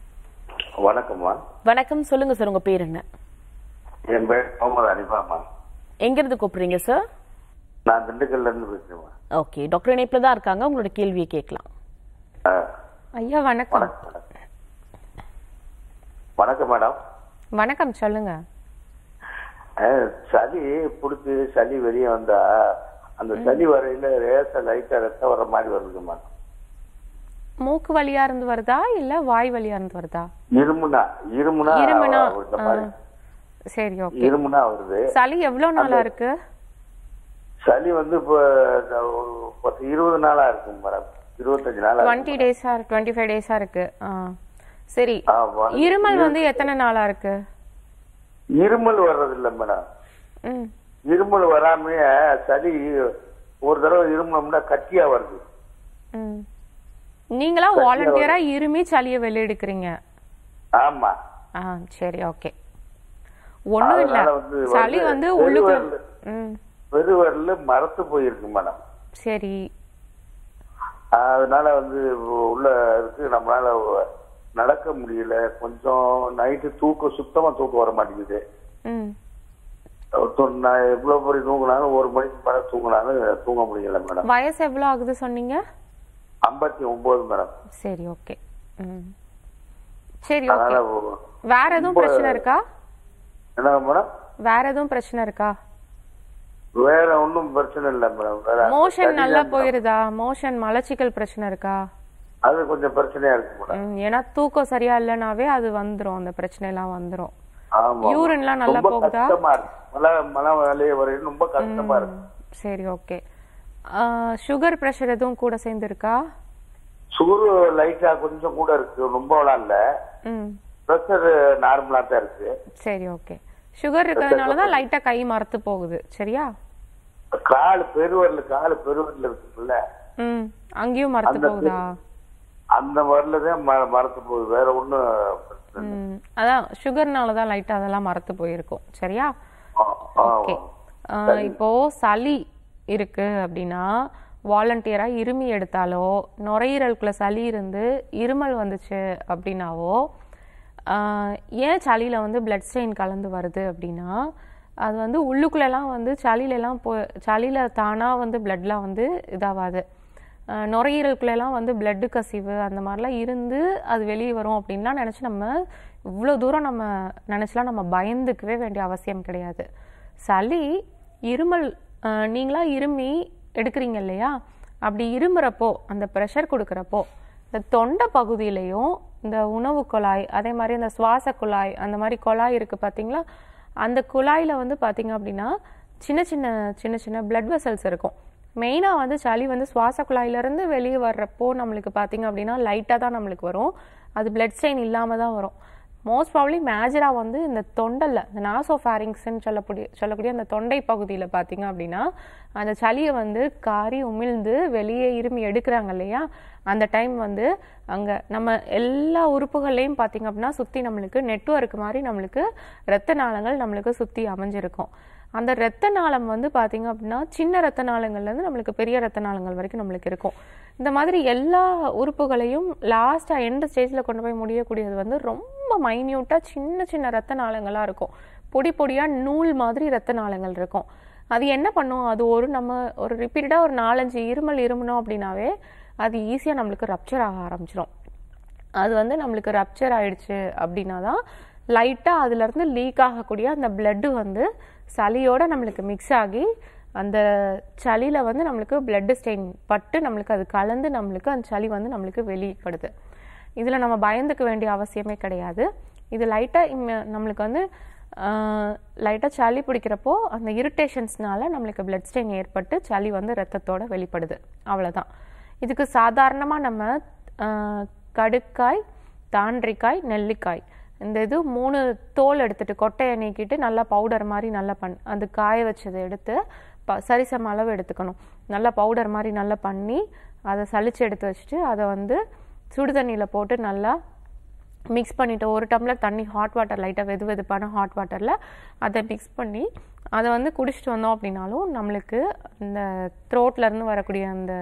வணக்கம்மா வணக்கம் சொல்லுங்க சார் உங்க பேர் என்ன என் பேர் முகமது அனிஃபாம்மா எங்க இருந்து கூப்பிடுறீங்க சார் நான் திண்டுக்கல்ல இருந்து பேசுறேம்மா ஓகே டாக்டர் இணைப்புல தான் இருக்காங்க உங்களோட கேள்வியை கேட்கலாம் ஆ, ஐயா வணக்கம் வணக்கம் மேடம் வணக்கம் மேடம் வணக்கம் சொல்லுங்க ஆ, சளி பிடிச்சி சளி வெளியே வந்தா அந்த சளி வரையில ரேச லைட்டா ரத்தம் வர மாதிரி வருதுமா மூக்கு வழியா இருந்து வருதா இல்ல வாய் வழியா இருந்து வருதா இருமுனா இருமுனா இருமுனா இந்த மாதிரி ஆ. சரி ஓகே இருமுனா வருது சளி எவ்வளவு நாளா இருக்கு சளி வந்து இப்போ ஒரு பத்து இருபது நாளா இருக்கும் மேடம் இருபத்தஞ்சு நாளா டுவெண்ட்டி டேஸா டுவெண்ட்டி ஃபைவ் டேஸா இருக்கு ஆ. சரி ஆ, வா- இருமல் வந்து எத்தனை நாளா இருக்கு இருமல் வர்றது இல்ல மேடம் ம் இருமல் வராமயே சளி ஒரு தடவை இருமலம்னா கட்டியா வருது ம் நீங்களா வாலண்டியரா இருமி சளியை வெளியெடுக்கிறீங்க ஆமா ஆ சரி ஓகே ஒண்ணும் இல்ல அதனால வந்து சளி வந்து வந்து உள்ளுக்கு பெருவிரல் ம் பெருவரல் மரத்து போயிருக்கு மேடம் சரி அதனால வந்து உள்ள இருக்கு நம்மளால நடக்க முடியல கொஞ்சம் நைட்டு தூக்கம் சுத்தமா தூக்கம் வர மாட்டேங்குது ம் தொ- நான் எவ்வளவு பெரிய தூங்கினாலும் ஒரு மணிக்கு மேல தூங்கினாலும் தூங்க முடியல மேடம் வயசு எவ்வளவு ஆகுது சொன்னீங்க ஐம்பத்தி ஒன்பது மேடம் சரி ஓகே ம் சரி ஓகே அதனால ஒ- வேற எதுவும் பிரச்சனை இருக்கா என்ன மேடம் வேற எதுவும் பிரச்சனை இருக்கா வேற ஒண்ணும் பிரச்சனை இல்ல மேடம் வேற மோஷன் சளி நல்லா தான் போயிருதா மோஷன் மலச்சிக்கல் பிரச்சனை இருக்கா அது கொஞ்சம் பிரச்சனையா இருக்கு கூட ம், ஏன்னா தூக்கம் சரியா இல்லைனாவே அது வந்துரும் அந்த பிரச்சனை எல்லாம் வந்துரும் ஆமா யூரின்லாம் நல்லா ரொம்ப போகுதா கஷ்டமா இருக்கு மழை மழை வெளியே வரையும் ரொம்ப கஷ்டமா இருக்கு சரி ஓகே சுகர் ப்ரெஷர் எதுவும் கூட சேர்ந்து இருக்கா சுகர் லைட்டா கொஞ்சம் கூட இருக்கு ரொம்பலாம் இல்ல ம் ப்ரெஷர் நார்மலா தான் இருக்கு சரி ஓகே சுகர் இருக்கிறதுனால தான் லைட்டா கை மரத்து போகுது சரியா கால் பெருவரில் கால் பெருவரில் இருக்குல்ல ம் அங்கேயும் மரத்து அந்த போகுதா அந்த வரல தான் ம- மரத்து போகுது வேற ஒண்ணும் பிரச்சனை இல்ல. ம் அதான் சுகர்னால தான் லைட்டா அதெல்லாம் மரத்து போயிருக்கும் சரியா ஆ, ஆ. ஓகே இப்போ சளி இருக்கு அப்படின்னா வாலண்டியரா இருமி எடுத்தாலோ நுரையீரலுக்குள்ள சளி இருந்து இருமல் வந்துச்சு அப்படின்னாவோ ஆஹ், ஏன் சளியில வந்து பிளட் ஸ்ட்ரெயின் கலந்து வருது அப்படின்னா அது வந்து உள்ளுக்குள்ளெல்லாம் வந்து சளியிலலாம் போ சளியில தானா வந்து பிளட்லாம் வந்து இதாகாது ஆஹ், நுரையீரலுக்குள்ளெல்லாம் வந்து பிளட்டு கசிவு அந்த மாதிரிலாம் இருந்து அது வெளியே வரும் அப்படின்லாம் நினச்சி நம்ம இவ்வளோ தூரம் நம்ம நினச்சலாம் நம்ம பயந்துக்கவே வேண்டிய அவசியம் கிடையாது சளி இருமல் ஆஹ், நீங்களா இருமி எடுக்கிறீங்க இல்லையா அப்படி இருமுறப்போ அந்த ப்ரெஷர் கொடுக்குறப்போ இந்த தொண்டை பகுதியிலையும் இந்த உணவு குழாய் அதே மாதிரி இந்த சுவாச குழாய் அந்த மாதிரி குழாய் இருக்கு பார்த்தீங்களா அந்த குழாயில் வந்து பார்த்தீங்க அப்படின்னா சின்ன சின்ன சின்ன சின்ன பிளட் வெசல்ஸ் இருக்கும் மெயினாக வந்து சளி வந்து சுவாச குழாயிலிருந்து வெளியே வர்றப்போ நம்மளுக்கு பார்த்தீங்க அப்படின்னா லைட்டாக தான் நம்மளுக்கு வரும் அது பிளட் ஸ்ட்ரெயின் இல்லாமல் தான் வரும் மோஸ்ட் ப்ராப்ளி மேஜராக வந்து இந்த தொண்டல்ல இந்த நாசோஃபாரிங்ஸ்ன்னு சொல்லக்கூடிய சொல்லக்கூடிய அந்த தொண்டை பகுதியில் பார்த்தீங்க அப்படின்னா அந்த சளியை வந்து காரி உமிழ்ந்து வெளியே இருமி எடுக்கிறாங்க இல்லையா அந்த டைம் வந்து அங்கே நம்ம எல்லா உறுப்புகள்லையும் பார்த்தீங்க அப்படின்னா சுற்றி நம்மளுக்கு நெட்வொர்க் மாதிரி நம்மளுக்கு இரத்த நாளங்கள் நம்மளுக்கு சுற்றி அமைஞ்சிருக்கும் அந்த இரத்த நாளம் வந்து பார்த்தீங்க அப்படின்னா சின்ன இரத்த நாளங்கள்லேருந்து நம்மளுக்கு பெரிய இரத்த நாளங்கள் வரைக்கும் நம்மளுக்கு இருக்கும் இந்த மாதிரி எல்லா உறுப்புகளையும் லாஸ்ட்டாக எந்த ஸ்டேஜில் கொண்டு போய் முடியக்கூடியது வந்து ரொம்ப மைன்யூட்டாக சின்ன சின்ன இரத்த நாளங்களாக இருக்கும் பொடி பொடியாக நூல் மாதிரி இரத்த நாளங்கள் இருக்கும் அது என்ன பண்ணும் அது ஒரு நம்ம ஒரு ரிப்பீட்டடாக ஒரு நாலஞ்சு இருமல் இருமணும் அப்படின்னாவே அது ஈஸியாக நம்மளுக்கு ரப்சர் ஆக ஆரம்பிச்சிடும் அது வந்து நம்மளுக்கு ரப்சர் ஆயிடுச்சு அப்படின்னா தான் லைட்டாக அதுலேருந்து லீக் ஆகக்கூடிய அந்த பிளட்டு வந்து சளியோட நம்மளுக்கு மிக்ஸ் ஆகி அந்த சளியில் வந்து நம்மளுக்கு பிளட் ஸ்டெயின் பட்டு நம்மளுக்கு அது கலந்து நம்மளுக்கு அந்த சளி வந்து நம்மளுக்கு வெளிப்படுது இதில் நம்ம பயந்துக்க வேண்டிய அவசியமே கிடையாது இது லைட்டாக நம்மளுக்கு வந்து லைட்டாக சளி பிடிக்கிறப்போ அந்த இரிட்டேஷன்ஸ்னால நம்மளுக்கு பிளட் ஸ்டெயின் ஏற்பட்டு சளி வந்து ரத்தத்தோட வெளிப்படுது அவ்வளோதான் இதுக்கு சாதாரணமாக நம்ம ஆஹ், கடுக்காய் தாண்டிக்காய் நெல்லிக்காய் இந்த இது மூணு தோல் எடுத்துட்டு கொட்டையை நீக்கிட்டு நல்லா பவுடர் மாதிரி நல்லா பண் அது காய வச்சதை எடுத்து ப சரிசம அளவு எடுத்துக்கணும் நல்லா பவுடர் மாதிரி நல்லா பண்ணி அதை சலிச்சு எடுத்து வச்சுட்டு அதை வந்து சுடு தண்ணியில் போட்டு நல்லா மிக்ஸ் பண்ணிட்டு ஒரு டம்ளர் தண்ணி ஹாட் வாட்டர் லைட்டாக வெது வெதுப்பான ஹாட் வாட்டரில் அதை மிக்ஸ் பண்ணி அதை வந்து குடிச்சிட்டு வந்தோம் அப்படின்னாலும் நம்மளுக்கு இந்த throatல இருந்து வரக்கூடிய அந்த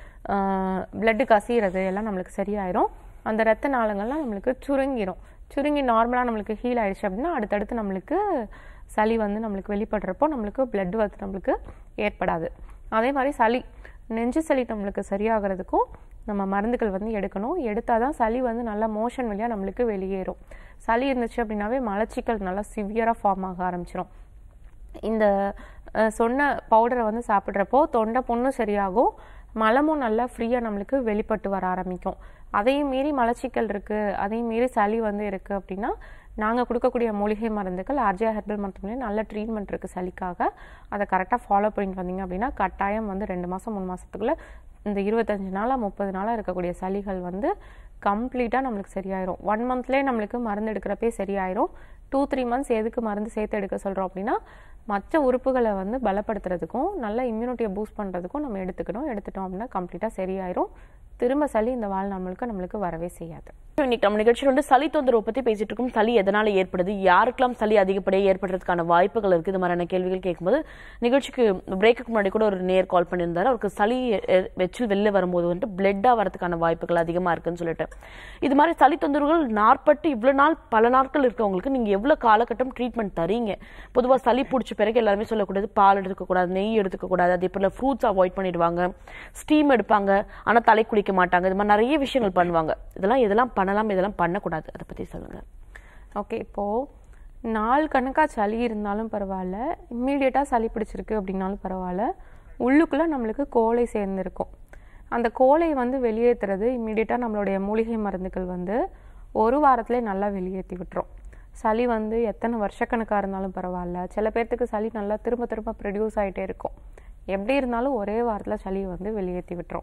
பிளட்டு கசிகிறது எல்லாம் நம்மளுக்கு சரியாயிரும் அந்த ரத்த நாளங்கள்லாம் நம்மளுக்கு சுருங்கிரும் சுருங்கி நார்மலாக நம்மளுக்கு ஹீல் ஆயிடுச்சு அப்படின்னா அடுத்தடுத்து நம்மளுக்கு சளி வந்து நம்மளுக்கு வெளிப்படுறப்போ நம்மளுக்கு blood வந்து நம்மளுக்கு ஏற்படாது அதே மாதிரி சளி நெஞ்சு சளி நம்மளுக்கு சரியாகிறதுக்கும் நம்ம மருந்துகள் வந்து எடுக்கணும் எடுத்தால் தான் சளி வந்து நல்லா மோஷன் வழியாக நம்மளுக்கு வெளியேறும் சளி இருந்துச்சு அப்படின்னாவே மலச்சிக்கல் நல்லா சிவியராக ஃபார்ம் ஆக ஆரம்பிச்சிரும் இந்த அஹ், சொன்ன பவுடரை வந்து சாப்பிட்றப்போ தொண்டை புண்ணும் சரியாகும் மலமும் நல்லா ஃப்ரீயாக நம்மளுக்கு வெளிப்பட்டு வர ஆரம்பிக்கும் அதையும் மீறி மலச்சிக்கல் இருக்குது அதையும் மீறி சளி வந்து இருக்குது அப்படின்னா நாங்கள் கொடுக்கக்கூடிய மூலிகை மருந்துகள் ஆர்ஜியா ஹெர்பல் மருத்துவமனையில் நல்ல ட்ரீட்மெண்ட் இருக்குது சளிக்காக அதை கரெக்டாக ஃபாலோ பண்ணிட்டு வந்தீங்க அப்படின்னா கட்டாயம் வந்து ரெண்டு மாதம் மூணு மாதத்துக்குள்ளே இந்த இருபத்தஞ்சு நாளாக முப்பது நாளாக இருக்கக்கூடிய சளிகள் வந்து கம்ப்ளீட்டாக நம்மளுக்கு சரியாயிரும் ஒன் மந்த்லேயே நம்மளுக்கு மருந்து எடுக்கிறப்பே சரியாயிரும் டூ த்ரீ மந்த்ஸ் எதுக்கு மருந்து சேர்த்து எடுக்க சொல்கிறோம் அப்படின்னா மற்ற உறுப்புகளை வந்து பலப்படுத்துறதுக்கும் நல்ல இம்யூனிட்டியை பூஸ்ட் பண்ணுறதுக்கும் நம்ம எடுத்துக்கணும் எடுத்துட்டோம் அப்படின்னா கம்ப்ளீட்டாக சரியாயிரும் திரும்ப சளி இந்த வாழ்நாள் முழுக்க நம்மளுக்கு வரவே செய்யாது இன்னைக்கு நம்ம நிகழ்ச்சியில் வந்து சளி தொந்தரவு பத்தி பேசிட்டு இருக்கோம் சளி எதனால ஏற்படுது யாருக்கெல்லாம் சளி அதிகப்படியாக ஏற்படுறதுக்கான வாய்ப்புகள் இருக்கு இது மாதிரியான கேள்விகள் கேட்கும்போது நிகழ்ச்சிக்கு பிரேக்குக்கு முன்னாடி கூட ஒரு நேர் கால் பண்ணியிருந்தாரு அவருக்கு சளி எ- எ- வெச்சில் வெளில வரும்போது வந்துட்டு பிளட்டா வரதுக்கான வாய்ப்புகள் அதிகமா இருக்குன்னு சொல்லிட்டு இது மாதிரி சளி தொந்தரவுகள் நாற்பட்டு இவ்வளவு நாள் பல நாட்கள் இருக்கவங்களுக்கு நீங்க எவ்வளவு காலகட்டம் ட்ரீட்மெண்ட் தரீங்க பொதுவா சளி பிடிச்ச பிறகு எல்லாருமே சொல்லக்கூடாது பால் எடுத்துக்கக்கூடாது நெய் எடுத்துக்கக்கூடாது அதே போல ஃப்ரூட்ஸ் அவாய்ட் பண்ணிடுவாங்க ஸ்டீம் எடுப்பாங்க ஆனா தலை குளிக்க மாட்டாங்க இது மாதிரி நிறைய விஷயங்கள் பண்ணுவாங்க இதெல்லாம் இதெல்லாம் பண்ணலாம் இதெல்லாம் பண்ணக்கூடாது அதை பத்தி சொல்லுங்க ஓகே இப்போது நாள் கணக்காக சளி இருந்தாலும் பரவாயில்ல இம்மீடியட்டாக சளி பிடிச்சிருக்கு அப்படின்னாலும் பரவாயில்ல உள்ளுக்குள்ளே நம்மளுக்கு கோலை சேர்ந்துருக்கும் அந்த கோலை வந்து வெளியேற்றுறது இம்மிடியட்டாக நம்மளுடைய மூலிகை மருந்துகள் வந்து ஒரு வாரத்திலே நல்லா வெளியேற்றி விட்டுரும் சளி வந்து எத்தனை வருஷக்கணக்காக இருந்தாலும் பரவாயில்ல சில பேர்த்துக்கு சளி நல்லா திரும்ப திரும்ப ப்ரொடியூஸ் ஆகிட்டே இருக்கும் எப்படி இருந்தாலும் ஒரே வாரத்தில் சளியை வந்து வெளியேற்றி விட்டுரும்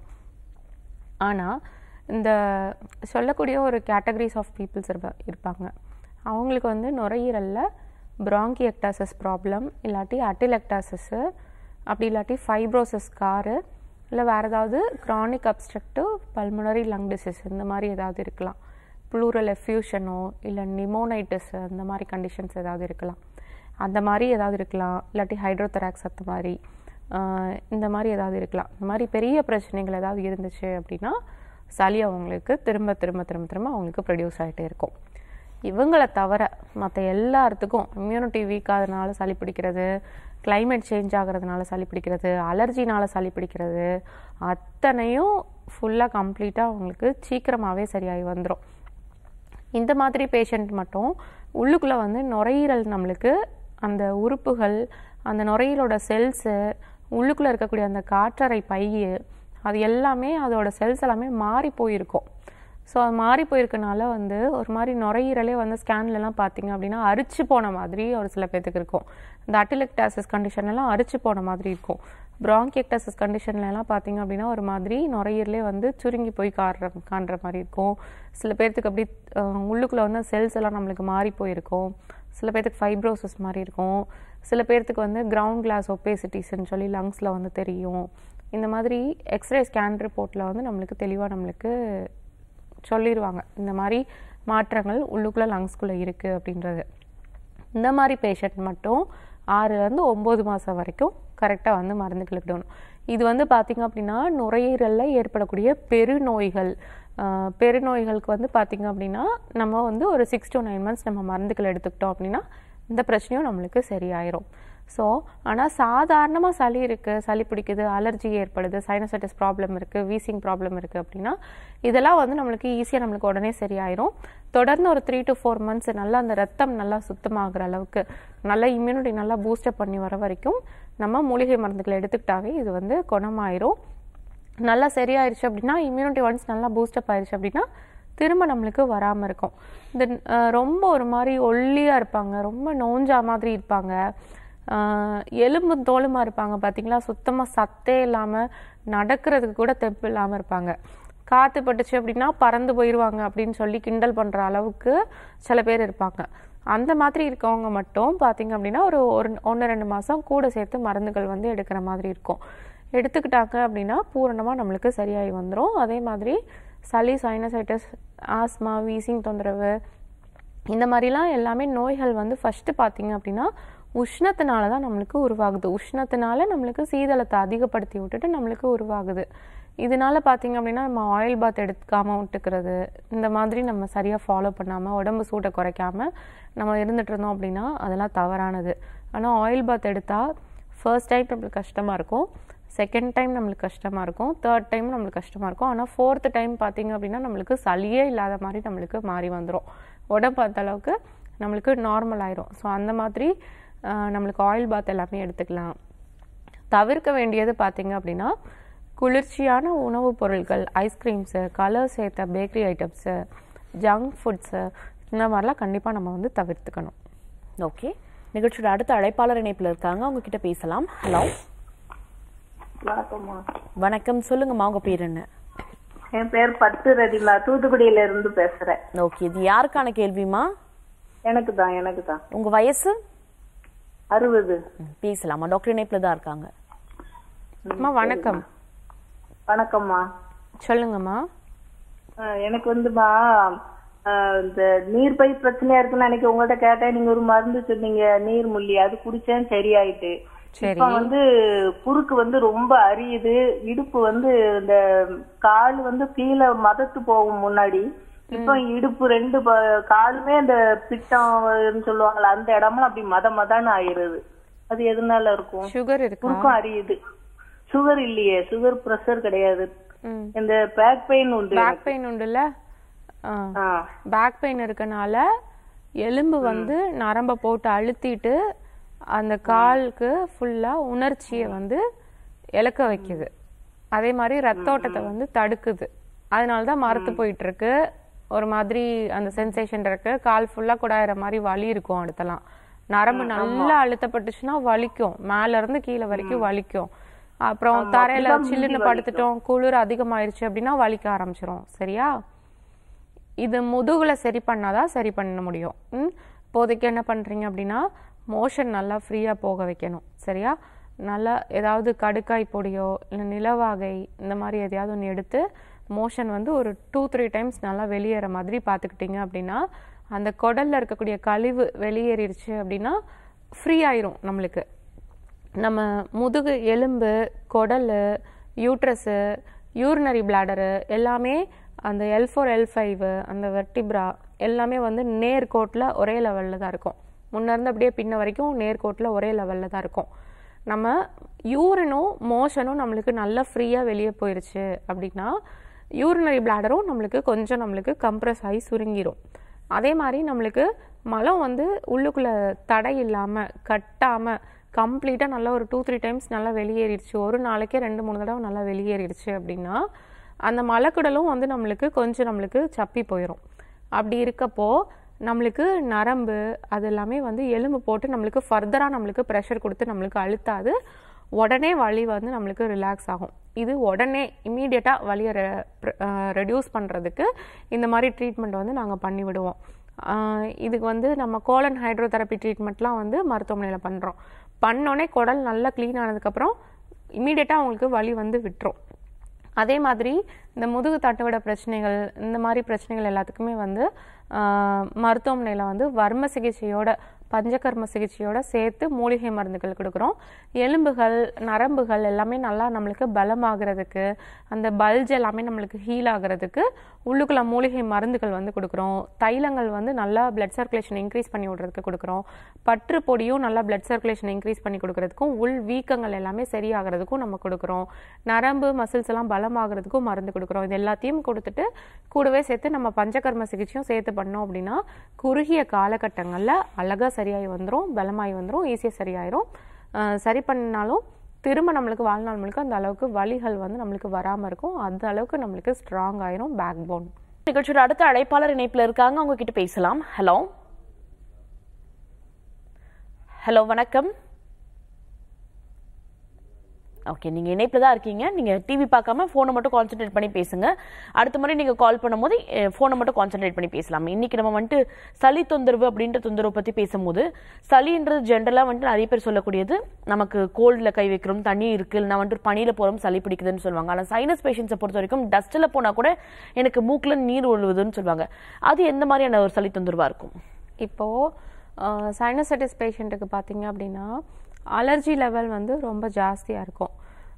ஆனால் இந்த சொல்லக்கூடிய ஒரு கேட்டகரிஸ் ஆஃப் பீப்புள்ஸ் இருப்பாங்க அவங்களுக்கு வந்து நுரையீரலில் bronchiectasis ப்ராப்ளம் இல்லாட்டி அட்டிலெக்டாசிஸு அப்படி இல்லாட்டி ஃபைப்ரோசிஸ் காரு இல்லை வேறு ஏதாவது chronic obstructive pulmonary lung disease இந்த மாதிரி ஏதாவது இருக்கலாம் ப்ளூரல் எஃப்யூஷனோ இல்லை நிமோனைட்டிஸ் அந்த மாதிரி கண்டிஷன்ஸ் ஏதாவது இருக்கலாம் அந்த மாதிரி ஏதாவது இருக்கலாம் இல்லாட்டி ஹைட்ரோதெராக்ஸ் அந்த மாதிரி ஆஹ் இந்த மாதிரி ஏதாவது இருக்கலாம் இந்த மாதிரி பெரிய பிரச்சனைகள் ஏதாவது இருந்துச்சு அப்படின்னா சளி அவங்களுக்கு திரும்ப திரும்ப திரும்ப திரும்ப அவங்களுக்கு ப்ரொடியூஸ் ஆகிட்டே இருக்கும் இவங்களை தவிர மற்ற எல்லாத்துக்கும் இம்யூனிட்டி வீக் ஆகிறதுனால சளி பிடிக்கிறது climate சேஞ்ச் ஆகிறதுனால சளி பிடிக்கிறது அலர்ஜினால சளி பிடிக்கிறது அத்தனையும் ஃபுல்லாக கம்ப்ளீட்டாக அவங்களுக்கு சீக்கிரமாகவே சரியாகி வந்துடும் இந்த மாதிரி பேஷண்ட் மட்டும் உள்ளுக்குள்ளே வந்து நுரையீரல் நம்மளுக்கு அந்த உறுப்புகள் அந்த நுரையீரலோட செல்ஸு உள்ளுக்குள்ளே இருக்கக்கூடிய அந்த காற்றறை பை அது எல்லாமே அதோட செல்ஸ் எல்லாமே மாறி போயிருக்கும் ஸோ அது மாறி போயிருக்கனால வந்து ஒரு மாதிரி நுரையீரலே வந்து ஸ்கேன்லலாம் பார்த்தீங்க அப்படின்னா அரிச்சு போன மாதிரி ஒரு சில பேர்த்துக்கு இருக்கும் இந்த அட்டிலெக்டாசிஸ் கண்டிஷன்லாம் அரிச்சு போன மாதிரி இருக்கும் ப்ராங்கியக்டாசிஸ் கண்டிஷன்லலாம் பார்த்தீங்க அப்படின்னா ஒரு மாதிரி நுரையீரலே வந்து சுருங்கி போய் காடுற காண்ற மாதிரி இருக்கும் சில பேர்த்துக்கு அப்படி அஹ், உள்ளுக்குள்ள வந்து செல்ஸ் எல்லாம் நம்மளுக்கு மாறி போயிருக்கும் சில பேர்த்துக்கு ஃபைப்ரோசிஸ் மாதிரி இருக்கும் சில பேர்த்துக்கு வந்து கிரவுண்ட் கிளாஸ் ஒப்பேசிட்டிஸ்ன்னு சொல்லி லங்ஸில் வந்து தெரியும் இந்த மாதிரி எக்ஸ்ரே ஸ்கேன் ரிப்போர்ட்டில் வந்து நம்மளுக்கு தெளிவாக நம்மளுக்கு சொல்லிடுவாங்க இந்த மாதிரி மாற்றங்கள் உள்ளுக்குள்ளே லங்ஸ்குள்ளே இருக்குது அப்படின்றது இந்த மாதிரி பேஷண்ட் மட்டும் ஆறுலேருந்து ஒம்பது மாதம் வரைக்கும் கரெக்டாக வந்து மருந்துகள் எடுக்கணும் இது வந்து பார்த்திங்க அப்படின்னா நுரையீரலில் ஏற்படக்கூடிய பெருநோய்கள் ஆஹ் பெருநோய்களுக்கு வந்து பார்த்திங்க அப்படின்னா நம்ம வந்து ஒரு சிக்ஸ் to நைன் மந்த்ஸ் நம்ம மருந்துகள் எடுத்துக்கிட்டோம் அப்படின்னா இந்த பிரச்சனையும் நம்மளுக்கு சரியாயிரும் ஸோ ஆனால் சாதாரணமாக சளி இருக்குது சளி பிடிக்குது அலர்ஜி ஏற்படுது சைனசைட்டிஸ் ப்ராப்ளம் இருக்குது வீசிங் ப்ராப்ளம் இருக்குது அப்படின்னா இதெல்லாம் வந்து நம்மளுக்கு ஈஸியாக நம்மளுக்கு உடனே சரியாயிரும் தொடர்ந்து ஒரு த்ரீ டு ஃபோர் மந்த்ஸ் நல்லா அந்த ரத்தம் நல்லா சுத்தமாகிற அளவுக்கு நல்ல இம்யூனிட்டி நல்லா பூஸ்டப் பண்ணி வர வரைக்கும் நம்ம மூலிகை மருந்துகளை எடுத்துக்கிட்டாவே இது வந்து குணமாயிரும் நல்லா சரியாயிருச்சு அப்படின்னா இம்யூனிட்டி ஒன்ஸ் நல்லா பூஸ்டப் ஆயிருச்சு அப்படின்னா திரும்ப நம்மளுக்கு வராமல் இருக்கும் இந்த அஹ், ரொம்ப ஒரு மாதிரி ஒல்லியாக இருப்பாங்க ரொம்ப நோஞ்சா மாதிரி இருப்பாங்க ஆஹ், எலும்பும் தோலுமா இருப்பாங்க பார்த்தீங்களா சுத்தமாக சத்தே இல்லாமல் நடக்கிறதுக்கு கூட தெம்பு இல்லாமல் இருப்பாங்க காற்று பட்டுச்சு அப்படின்னா பறந்து போயிடுவாங்க அப்படின்னு சொல்லி கிண்டல் பண்ணுற அளவுக்கு சில பேர் இருப்பாங்க அந்த மாதிரி இருக்கவங்க மட்டும் பார்த்தீங்க அப்படின்னா ஒரு ஒரு ஒன்று ரெண்டு மாதம் கூட சேர்த்து மருந்துகள் வந்து எடுக்கிற மாதிரி இருக்கும் எடுத்துக்கிட்டாங்க அப்படின்னா பூரணமாக நம்மளுக்கு சரியாகி வந்துடும் அதே மாதிரி சளி சைனசைட்டிஸ் ஆஸ்மா வீசிங் தொந்தரவு இந்த மாதிரிலாம் எல்லாமே நோய்கள் வந்து ஃபஸ்ட்டு பார்த்தீங்க அப்படின்னா உஷ்ணத்தினால தான் நம்மளுக்கு உருவாகுது உஷ்ணத்தினால நம்மளுக்கு சீதளத்தை அதிகப்படுத்தி விட்டுட்டு நம்மளுக்கு உருவாகுது இதனால பார்த்தீங்க அப்படின்னா நம்ம ஆயில் பாத் எடுக்காமல் விட்டுக்கிறது இந்த மாதிரி நம்ம சரியாக ஃபாலோ பண்ணாமல் உடம்பு சூட்டை குறைக்காம நம்ம இருந்துட்டு இருந்தோம் அப்படின்னா அதெல்லாம் தவறானது ஆனால் ஆயில் பாத் எடுத்தால் ஃபர்ஸ்ட் டைம் நம்மளுக்கு கஷ்டமாக இருக்கும் செகண்ட் டைம் நம்மளுக்கு கஷ்டமாக இருக்கும் தேர்ட் டைம் நம்மளுக்கு கஷ்டமாக இருக்கும் ஆனால் ஃபோர்த்து டைம் பார்த்தீங்க அப்படின்னா நம்மளுக்கு சளியே இல்லாத மாதிரி நம்மளுக்கு மாறி வந்துடும் உடம்பு அந்த அளவுக்கு நம்மளுக்கு நார்மல் ஆயிரும் ஸோ அந்த மாதிரி ஆஹ், நம்மளுக்கு ஆயில் பாத் எல்லாமே எடுத்துக்கலாம் தவிர்க்க வேண்டியது பார்த்தீங்க அப்படின்னா குளிர்ச்சியான உணவுப் பொருட்கள் ஐஸ்கிரீம்ஸு கலர் சேர்த்த பேக்கரி ஐட்டம்ஸு ஜங்க் ஃபுட்ஸு இந்த மாதிரிலாம் கண்டிப்பாக நம்ம வந்து தவிர்த்துக்கணும் ஓகே நிகழ்ச்சியோட அடுத்த அழைப்பாளர் இணைப்புல இருக்காங்க அவங்க கிட்ட பேசலாம் ஹலோ வணக்கம்மா வணக்கம் சொல்லுங்கம்மா உங்க பேர் என்ன என் பேர் பட்டு ரதிமா தூத்துக்குடியில இருந்து பேசுறேன் ஓகே இது யாருக்கான கேள்விமா எனக்கு தான் எனக்கு தான் உங்க வயசு அறுபது ம், பேசலாமா டாக்டர் இணைப்புல தான் இருக்காங்க அம்மா வணக்கம் வணக்கம்மா சொல்லுங்கம்மா அஹ் எனக்கு வந்துமா அஹ் இந்த நீர்ப்பை பிரச்சனையா இருக்குன்னு அன்னைக்கு உங்கள்ட்ட கேட்டேன் நீங்க ஒரு மருந்து சொன்னீங்க நீர் முள்ளி அது குடிச்சேன் சரியாயிட்டு சரி இப்ப வந்து குறுக்கு வந்து ரொம்ப அரியுது இடுப்பு வந்து இந்த கால் வந்து கீழே மதத்து போகும் முன்னாடி இப்ப இடுப்பு ரெண்டு ப- காலுமே இந்த பிட்டம் சொல்லுவாங்கல்ல அந்த இடமெல்லாம் அப்படி மத மதன்னு ஆயிருது அது எதனால இருக்கும் சுகர் இருக்கா குறுக்கும் அரியுது சுகர் இல்லையே சுகர் பிரஷர் கிடையாது ம் இந்த பேக் பெயின் உண்டு பேக் பெயின் உண்டுல்ல ஆ பேக் பெயின் இருக்கனால எலும்பு வந்து நரம்ப போட்டு அழுத்திட்டு அந்த காலுக்கு ஃபுல்லா உணர்ச்சியை வந்து இழக்க வைக்குது அதே மாதிரி ரத்த ஓட்டத்தை வந்து தடுக்குது அதனால தான் மரத்து போயிட்டு இருக்கு ஒரு மாதிரி அந்த சென்சேஷன் இருக்கு கால் ஃபுல்லா குடாயிற மாதிரி வலி இருக்கும் அடுத்தலாம் நரம்பு நல்லா அழுத்தப்பட்டுச்சுன்னா வலிக்கும் மேல இருந்து கீழே வரைக்கும் வலிக்கும் அப்புறம் தரையில சில்லுன்னு படுத்துட்டோம் குளிர் அதிகமாயிருச்சு அப்படின்னா வலிக்க ஆரம்பிச்சிரும் சரியா இது முதுகுல சரி பண்ணாதான் சரி பண்ண முடியும் ம் இப்போதைக்கு என்ன பண்றீங்க அப்படின்னா மோஷன் நல்லா ஃப்ரீயா போக வைக்கணும் சரியா நல்லா ஏதாவது கடுக்காய் பொடியோ இல்லை நிலவாகை இந்த மாதிரி எதையாவது ஒன்று எடுத்து மோஷன் வந்து ஒரு டூ த்ரீ டைம்ஸ் நல்லா வெளியேற மாதிரி பார்த்துக்கிட்டீங்க அப்படின்னா அந்த குடல்ல இருக்கக்கூடிய கழிவு வெளியேறிடுச்சு அப்படின்னா ஃப்ரீ ஆயிரும் நம்மளுக்கு நம்ம முதுகு எலும்பு குடல் யூட்ரஸு யூரினரி பிளாடரு எல்லாமே அந்த எல் ஃபோர் எல் ஃபைவ் அந்த வெர்டிப்ரா எல்லாமே வந்து நேர்கோட்டில் ஒரே லெவலில் தான் இருக்கும் முன்ன இருந்து அப்படியே பின்ன வரைக்கும் நேர்கோட்டில் ஒரே லெவலில் தான் இருக்கும் நம்ம யூரினும் மோஷனும் நம்மளுக்கு நல்லா ஃப்ரீயாக வெளியே போயிருச்சு அப்படின்னா யூரினரி பிளாடரும் நம்மளுக்கு கொஞ்சம் நம்மளுக்கு கம்ப்ரஸ் ஆகி சுருங்கிரும் அதே மாதிரி நம்மளுக்கு மலம் வந்து உள்ளுக்குள்ள தடை இல்லாமல் கட்டாமல் கம்ப்ளீட்டாக நல்லா ஒரு டூ த்ரீ டைம்ஸ் நல்லா வெளியேறிடுச்சு ஒரு நாளைக்கே ரெண்டு மூணு தடவை நல்லா வெளியேறிடுச்சு அப்படின்னா அந்த மலக்குடலும் வந்து நம்மளுக்கு கொஞ்சம் நம்மளுக்கு சப்பி போயிடும் அப்படி இருக்கப்போ நம்மளுக்கு நரம்பு அது எல்லாமே வந்து எலும்பு போட்டு நம்மளுக்கு ஃபர்தராக நம்மளுக்கு ப்ரெஷர் கொடுத்து நம்மளுக்கு அழுத்தாது உடனே வலி வந்து நம்மளுக்கு ரிலாக்ஸ் ஆகும் இது உடனே இம்மீடியட்டாக வலியை ரெடியூஸ் பண்ணுறதுக்கு இந்த மாதிரி ட்ரீட்மெண்ட் வந்து நாங்கள் பண்ணி விடுவோம் ஆஹ் இதுக்கு வந்து நம்ம கோலன் ஹைட்ரோதெரப்பி ட்ரீட்மெண்ட்லாம் வந்து மருத்துவமனையில் பண்ணுறோம் பண்ணோடனே குடல் நல்லா க்ளீன் ஆனதுக்கப்புறம் இம்மீடியட்டாக அவங்களுக்கு வலி வந்து விட்டுரும் அதே மாதிரி இந்த முதுகு தட்டுவிட பிரச்சனைகள் இந்த மாதிரி பிரச்சனைகள் எல்லாத்துக்குமே வந்து மருத்துவமனையில் வந்து வர்ம சிகிச்சையோட பஞ்சகர்ம சிகிச்சையோட சேர்த்து மூலிகை மருந்துகள் கொடுக்குறோம் எலும்புகள் நரம்புகள் எல்லாமே நல்லா நம்மளுக்கு பலமாகிறதுக்கு அந்த பல்ஜ் எல்லாமே நம்மளுக்கு ஹீல் ஆகிறதுக்கு உள்ளுக்குள்ள மூலிகை மருந்துகள் வந்து கொடுக்குறோம் தைலங்கள் வந்து நல்லா பிளட் சர்க்குலேஷன் இன்க்ரீஸ் பண்ணி விடுறதுக்கு கொடுக்குறோம் பற்று பொடியும் நல்லா பிளட் சர்க்குலேஷன் இன்க்ரீஸ் பண்ணி கொடுக்கறதுக்கும் உள் வீக்கங்கள் எல்லாமே சரியாகிறதுக்கும் நம்ம கொடுக்குறோம் நரம்பு மசில்ஸ் எல்லாம் பலமாகிறதுக்கும் மருந்து கொடுக்குறோம் இது எல்லாத்தையும் கொடுத்துட்டு கூடவே சேர்த்து நம்ம பஞ்சகர்ம சிகிச்சையும் சேர்த்து பண்ணோம் அப்படின்னா குறுகிய காலகட்டங்களில் அழகாக சரியாகி வந்துடும் பலமாகி வந்துடும் ஈஸியாக சரியாயிரும் அஹ் சரி பண்ணாலும் திரும்ப நம்மளுக்கு வாழ்நாள் முழுக்க அந்த அளவுக்கு வலிகள் வந்து நம்மளுக்கு வராமல் இருக்கும் அந்த அளவுக்கு நம்மளுக்கு ஸ்ட்ராங் ஆயிரும் பேக் போன் நிகழ்ச்சியோட அடுத்த அழைப்பாளர் இணைப்புல இருக்காங்க அவங்க கிட்ட பேசலாம் ஹலோ ஹலோ வணக்கம் ஓகே நீங்க இணைப்புல தான் இருக்கீங்க நீங்க டிவி பார்க்காம போனை மட்டும் கான்சென்ட்ரேட் பண்ணி பேசுங்க அடுத்த முறை நீங்க கால் பண்ணும்போது போனை மட்டும் கான்சென்ட்ரேட் பண்ணி பேசலாம் இன்னைக்கு நம்ம வந்துட்டு சளி தொந்தரவு அப்படின்ற தொந்தரவு பத்தி பேசும்போது சளின்றது ஜென்ரலா வந்துட்டு நிறைய பேர் சொல்லக்கூடியது நமக்கு கோல்ட்ல கை வைக்கிறோம் தண்ணி இருக்கு நான் வந்துட்டு பனியில போறோம் சளி பிடிக்குதுன்னு சொல்லுவாங்க ஆனா சைனஸ் பேஷண்ட்ஸை பொறுத்த வரைக்கும் டஸ்ட்ல போனா கூட எனக்கு மூக்குல நீர் ஒழுகுதுன்னு சொல்லுவாங்க அது எந்த மாதிரியான ஒரு சளி தொந்தரவா இருக்கும் இப்போது சைனசைட்டிஸ் பேஷண்ட்டுக்கு பார்த்தீங்க அப்படின்னா அலர்ஜி லெவல் வந்து ரொம்ப ஜாஸ்தியாக இருக்கும்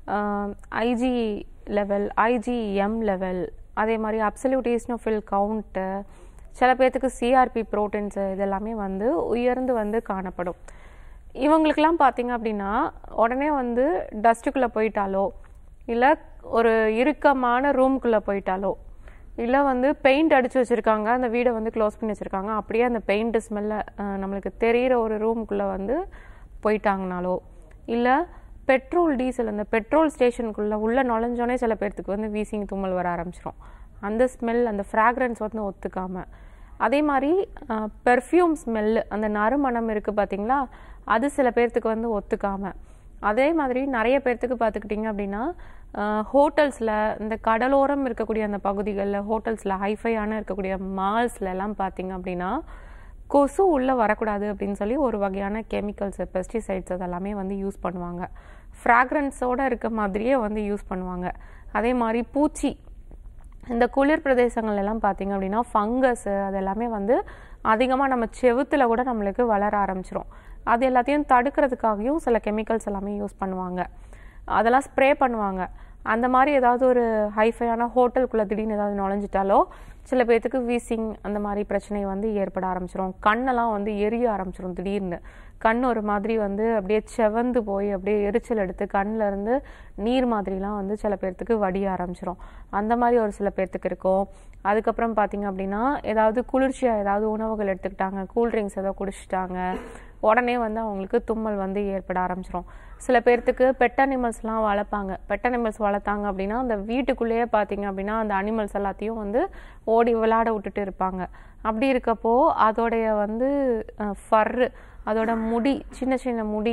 ஐஜி லெவல் ஐஜிஎம் லெவல் அதே மாதிரி அப்சல்யூட் ஈஸ்னோஃபில் கவுண்ட்டு சில பேர்த்துக்கு சிஆர்பி ப்ரோட்டீன்ஸு இதெல்லாமே வந்து உயர்ந்து வந்து காணப்படும் இவங்களுக்கெல்லாம் பார்த்தீங்க அப்படின்னா உடனே வந்து டஸ்ட்டுக்குள்ளே போயிட்டாலோ இல்லை ஒரு இறுக்கமான ரூம்குள்ளே போயிட்டாலோ இல்லை வந்து பெயிண்ட் அடிச்சு வச்சுருக்காங்க அந்த வீடை வந்து க்ளோஸ் பண்ணி வச்சுருக்காங்க அப்படியே அந்த பெயிண்ட் ஸ்மெல்ல நம்மளுக்கு தெரிகிற ஒரு ரூமுக்குள்ளே வந்து போயிட்டாங்கனாலோ இல்லை பெட்ரோல் டீசல் அந்த பெட்ரோல் ஸ்டேஷனுக்குள்ளே உள்ளே நுழைஞ்சோனே சில பேர்த்துக்கு வந்து வீசிங் தும்மல் வர ஆரம்பிச்சிரும் அந்த ஸ்மெல் அந்த ஃப்ராக்ரன்ஸ் வந்து ஒத்துக்காம அதே மாதிரி பெர்ஃப்யூம் ஸ்மெல்லு அந்த நறுமணம் இருக்குது பார்த்தீங்களா அது சில பேர்த்துக்கு வந்து ஒத்துக்காம அதே மாதிரி நிறைய பேர்த்துக்கு பார்த்துக்கிட்டிங்க அப்படின்னா ஹோட்டல்ஸில் இந்த கடலோரம் இருக்கக்கூடிய அந்த பகுதிகளில் ஹோட்டல்ஸில் ஹைஃபையான இருக்கக்கூடிய மால்ஸ்ல எல்லாம் பார்த்தீங்க அப்படின்னா கொசு உள்ளே வரக்கூடாது அப்படின்னு சொல்லி ஒரு வகையான கெமிக்கல்ஸ் பெஸ்டிசைட்ஸ் அதெல்லாமே வந்து யூஸ் பண்ணுவாங்க ஃப்ராக்ரன்ஸோடு இருக்க மாதிரியே வந்து யூஸ் பண்ணுவாங்க அதே மாதிரி பூச்சி இந்த குளிர் பிரதேசங்கள் எல்லாம் பார்த்தீங்க அப்படின்னா ஃபங்கஸ் அது எல்லாமே வந்து அதிகமாக நம்ம செவுத்துல கூட நம்மளுக்கு வளர ஆரம்பிச்சிரும் அது எல்லாத்தையும் தடுக்கிறதுக்காகவும் சில கெமிக்கல்ஸ் எல்லாமே யூஸ் பண்ணுவாங்க அதெல்லாம் ஸ்ப்ரே பண்ணுவாங்க அந்த மாதிரி ஏதாவது ஒரு ஹைஃபையான ஹோட்டலுக்குள்ளே திடீர்னு ஏதாவது நுழைஞ்சிட்டாலோ சில பேர்த்துக்கு வீசிங் அந்த மாதிரி பிரச்சனை வந்து ஏற்பட ஆரம்பிச்சிரும் கண்ணெல்லாம் வந்து எரிய ஆரம்பிச்சிரும் திடீர்னு கண் ஒரு மாதிரி வந்து அப்படியே செவந்து போய் அப்படியே எரிச்சல் எடுத்து கண்ணில் இருந்து நீர் மாதிரிலாம் வந்து சில பேர்த்துக்கு வடிய ஆரம்பிச்சிரும் அந்த மாதிரி ஒரு சில பேர்த்துக்கு இருக்கும் அதுக்கப்புறம் பார்த்தீங்க அப்படின்னா ஏதாவது குளிர்ச்சியாக ஏதாவது உணவுகள் எடுத்துக்கிட்டாங்க கூல்ட்ரிங்க்ஸ் ஏதோ குடிச்சிட்டாங்க உடனே வந்து அவங்களுக்கு தும்மல் வந்து ஏற்பட ஆரம்பிச்சிரும் சில பேர்த்துக்கு பெட் அனிமல்ஸ்லாம் வளர்ப்பாங்க பெட் அனிமல்ஸ் வளர்த்தாங்க அப்படின்னா அந்த வீட்டுக்குள்ளேயே பார்த்தீங்க அப்படின்னா அந்த அனிமல்ஸ் எல்லாத்தையும் வந்து ஓடி விளையாட விட்டுட்டு இருப்பாங்க அப்படி இருக்கப்போ அதோடைய வந்து ஃபர்ரு அதோட முடி சின்ன சின்ன முடி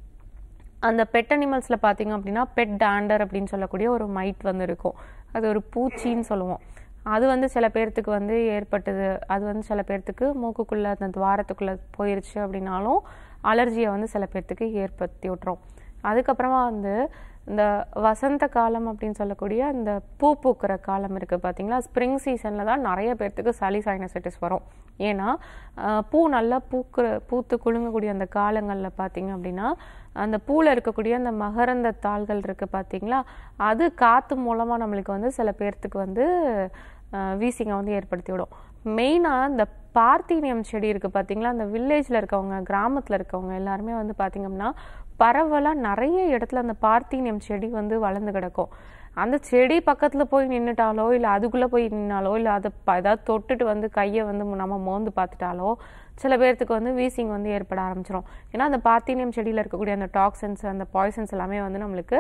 அந்த பெட் அனிமல்ஸில் பார்த்தீங்க அப்படின்னா பெட் டாண்டர் அப்படின்னு சொல்லக்கூடிய ஒரு மைட் வந்து இருக்கும் அது ஒரு பூச்சின்னு சொல்லுவோம் அது வந்து சில பேர்த்துக்கு வந்து ஏற்பட்டது அது வந்து சில பேர்த்துக்கு மூக்குக்குள்ளே அந்த துவாரத்துக்குள்ளே போயிருச்சு அப்படின்னாலும் அலர்ஜியை வந்து சில பேர்த்துக்கு ஏற்படுத்தி விட்டுரும் அதுக்கப்புறமா வந்து இந்த வசந்த காலம் அப்படின்னு சொல்லக்கூடிய இந்த பூ பூக்கிற காலம் இருக்குது பார்த்தீங்களா ஸ்ப்ரிங் சீசனில் தான் நிறைய பேர்த்துக்கு சளி சைனசைட்டிஸ் வரும் ஏன்னா ஆஹ், பூ நல்லா பூக்குற பூத்து குலுங்கக்கூடிய அந்த காலங்களில் பார்த்தீங்க அப்படின்னா அந்த பூவில் இருக்கக்கூடிய அந்த மகரந்த தாள்கள் இருக்குது பார்த்தீங்களா அது காற்று மூலமாக நம்மளுக்கு வந்து சில பேர்த்துக்கு வந்து வீசிங்கை வந்து ஏற்படுத்தி விடும் மெயினாக இந்த பார்த்தீனியம் செடி இருக்குது பார்த்தீங்களா அந்த வில்லேஜில் இருக்கவங்க கிராமத்தில் இருக்கவங்க எல்லாருமே வந்து பார்த்தீங்கன்னா பரவலாக நிறைய இடத்துல அந்த பார்த்தீனியம் செடி வந்து வளர்ந்து கிடக்கும் அந்த செடி பக்கத்தில் போய் நின்றுட்டாலோ இல்லை அதுக்குள்ளே போய் நின்னாலோ இல்லை அதை ப- ஏதாவது தொட்டுட்டு வந்து கையை வந்து நம்ம மோந்து பார்த்துட்டாலோ சில பேர்த்துக்கு வந்து வீசிங் வந்து ஏற்பட ஆரம்பிச்சிரும் ஏன்னா அந்த பார்த்தீனியம் செடியில் இருக்கக்கூடிய அந்த டாக்ஸன்ஸ் அந்த பாய்சன்ஸ் எல்லாமே வந்து நம்மளுக்கு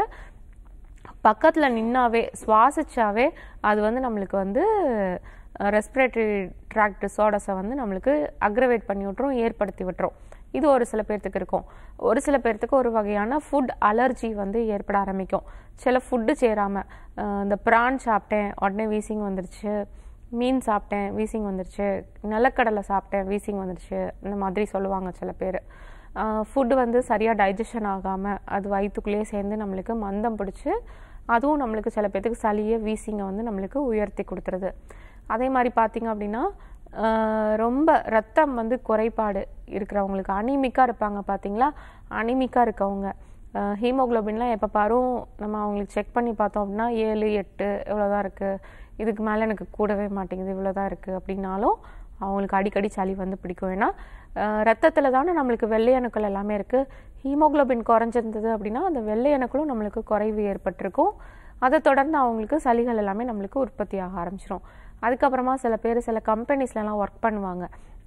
பக்கத்தில் நின்னாவே சுவாசிச்சாவே அது வந்து நம்மளுக்கு வந்து ரெஸ்பிரேட்டரி ட்ராக்ட் டிஸார்டர்ஸை வந்து நம்மளுக்கு அக்ரவேட் பண்ணி விட்டுரும் ஏற்படுத்தி விட்டுரும் இது ஒரு சில பேர்த்துக்கு இருக்கும் ஒரு சில பேர்த்துக்கு ஒரு வகையான ஃபுட் அலர்ஜி வந்து ஏற்பட ஆரம்பிக்கும் சில ஃபுட்டு சேராமல் இந்த ப்ரான் சாப்பிட்டேன் உடனே வீசிங் வந்துருச்சு மீன் சாப்பிட்டேன் வீசிங் வந்துருச்சு நிலக்கடலை சாப்பிட்டேன் வீசிங் வந்துருச்சு இந்த மாதிரி சொல்லுவாங்க சில பேர் ஃபுட்டு வந்து சரியாக டைஜஷன் ஆகாமல் அது வயிற்றுக்குள்ளேயே சேர்ந்து நம்மளுக்கு மந்தம் பிடிச்சி அதுவும் நம்மளுக்கு சில பேர்த்துக்கு சளியை வீசிங்கை வந்து நம்மளுக்கு உயர்த்தி கொடுத்துருது அதே மாதிரி பார்த்தீங்க அப்படின்னா ஆஹ் ரொம்ப ரத்தம் வந்து குறைபாடு இருக்கிறவங்களுக்கு அனிமிக்காக இருப்பாங்க பார்த்தீங்களா அனிமிக்காக இருக்கவங்க ஹீமோகுளோபின்லாம் எப்போ பாரும் நம்ம அவங்களுக்கு செக் பண்ணி பார்த்தோம் அப்படின்னா ஏழு எட்டு இவ்வளோதான் இருக்குது இதுக்கு மேலே எனக்கு கூடவே மாட்டேங்குது இவ்வளோதான் இருக்குது அப்படின்னாலும் அவங்களுக்கு அடிக்கடி சளி வந்து பிடிக்கும் ஏன்னா ரத்தத்தில் தானே நம்மளுக்கு வெள்ளை அணுக்கள் எல்லாமே இருக்குது ஹீமோகுளோபின் குறைஞ்சிருந்தது அப்படின்னா அந்த வெள்ளை அணுக்களும் நம்மளுக்கு குறைவு ஏற்பட்டிருக்கும் அதை தொடர்ந்து அவங்களுக்கு சளிகள் எல்லாமே நம்மளுக்கு உற்பத்தி ஆக ஆரம்பிச்சிடும் அதுக்கப்புறமா சில பேர் சில கம்பெனிஸ்லலாம் ஒர்க் பண்ணுவாங்க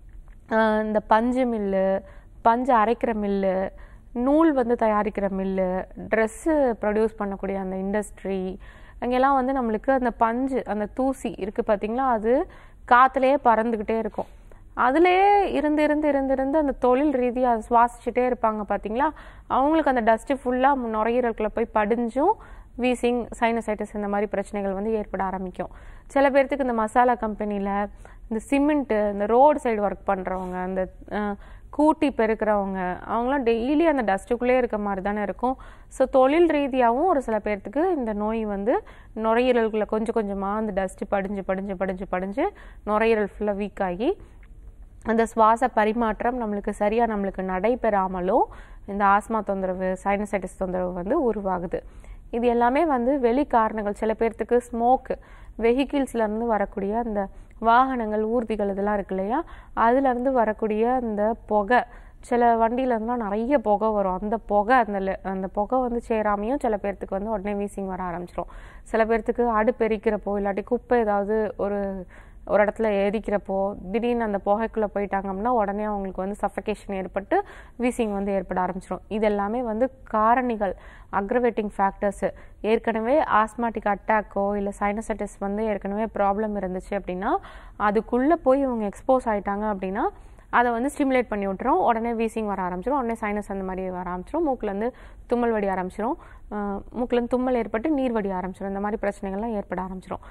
ஆஹ் இந்த பஞ்சு மில்லு பஞ்சு அரைக்கிற மில்லு நூல் வந்து தயாரிக்கிற மில்லு ட்ரெஸ்ஸு ப்ரொடியூஸ் பண்ணக்கூடிய அந்த இண்டஸ்ட்ரி அங்கெல்லாம் வந்து நம்மளுக்கு அந்த பஞ்சு அந்த தூசி இருக்குது பார்த்தீங்களா அது காற்றுலேயே பறந்துக்கிட்டே இருக்கும் அதுலேயே இருந்து இருந்து இருந்து இருந்து அந்த தொழில் ரீதியாக சுவாசிச்சுட்டே இருப்பாங்க பார்த்தீங்களா அவங்களுக்கு அந்த டஸ்ட்டு ஃபுல்லாக நுரையீரலுக்குள்ள போய் படிஞ்சும் வீசிங் சைனசைட்டிஸ் இந்த மாதிரி பிரச்சனைகள் வந்து ஏற்பட ஆரம்பிக்கும் சில பேர்த்துக்கு இந்த மசாலா கம்பெனியில் இந்த சிமெண்ட்டு இந்த ரோடு சைடு ஒர்க் பண்ணுறவங்க அந்த அஹ், கூட்டி பெருக்கிறவங்க அவங்களாம் டெய்லி அந்த டஸ்ட்டுக்குள்ளே இருக்க மாதிரி தானே இருக்கும் ஸோ தொழில் ரீதியாகவும் ஒரு சில பேர்த்துக்கு இந்த நோய் வந்து நுரையீரலுக்குள்ளே கொஞ்சம் கொஞ்சமாக அந்த டஸ்ட்டு படிஞ்சு படிஞ்சு படிஞ்சு படிஞ்சு நுரையீரல் ஃபுல்லாக வீக் ஆகி அந்த சுவாச பரிமாற்றம் நம்மளுக்கு சரியாக நம்மளுக்கு நடைபெறாமலும் இந்த ஆஸ்மா தொந்தரவு சைனசைட்டிஸ் தொந்தரவு வந்து உருவாகுது இது எல்லாமே வந்து வெளி காரணங்கள் சில பேர்த்துக்கு ஸ்மோக்கு இருந்து வரக்கூடிய அந்த வாகனங்கள் ஊர்திகள் இதெல்லாம் இருக்கு இல்லையா அதுலேருந்து வரக்கூடிய அந்த புகை சில வண்டியிலேருந்துலாம் நிறைய புகை வரும் அந்த புகை அந்த le- அந்த புகை வந்து சேராமையும் சில பேர்த்துக்கு வந்து உடனே வீசிங் வர ஆரம்பிச்சிரும் சில பேர்த்துக்கு அடுப்பு எரிக்கிறப்போ இல்லாட்டி குப்பை ஏதாவது ஒரு ஒரு இடத்துல எரிக்கிறப்போ திடீர்னு அந்த புகைக்குள்ளே போயிட்டாங்க அப்படின்னா உடனே அவங்களுக்கு வந்து சஃபகேஷன் ஏற்பட்டு வீசிங் வந்து ஏற்பட ஆரம்பிச்சிடும் இது எல்லாமே வந்து காரணிகள் அக்ரவேட்டிங் ஃபேக்டர்ஸு ஏற்கனவே ஆஸ்மாட்டிக் அட்டாக்கோ இல்லை சைனசைட்டிஸ் வந்து ஏற்கனவே ப்ராப்ளம் இருந்துச்சு அப்படின்னா அதுக்குள்ளே போய் இவங்க எக்ஸ்போஸ் ஆயிட்டாங்க அப்படின்னா அதை வந்து ஸ்டிமுலேட் பண்ணி விட்டுரும் உடனே வீசிங் வர ஆரம்பிச்சிடும் உடனே சைனஸ் அந்த மாதிரி வர ஆரம்பிச்சிடும் மூக்குலேருந்து தும்மல் வடி ஆரம்பிச்சிடும் மூக்குலேருந்து தும்மல் ஏற்பட்டு நீர் வடி ஆரம்பிச்சிடும் இந்த மாதிரி பிரச்சனைகள்லாம் ஏற்பட ஆரம்பிச்சிடும்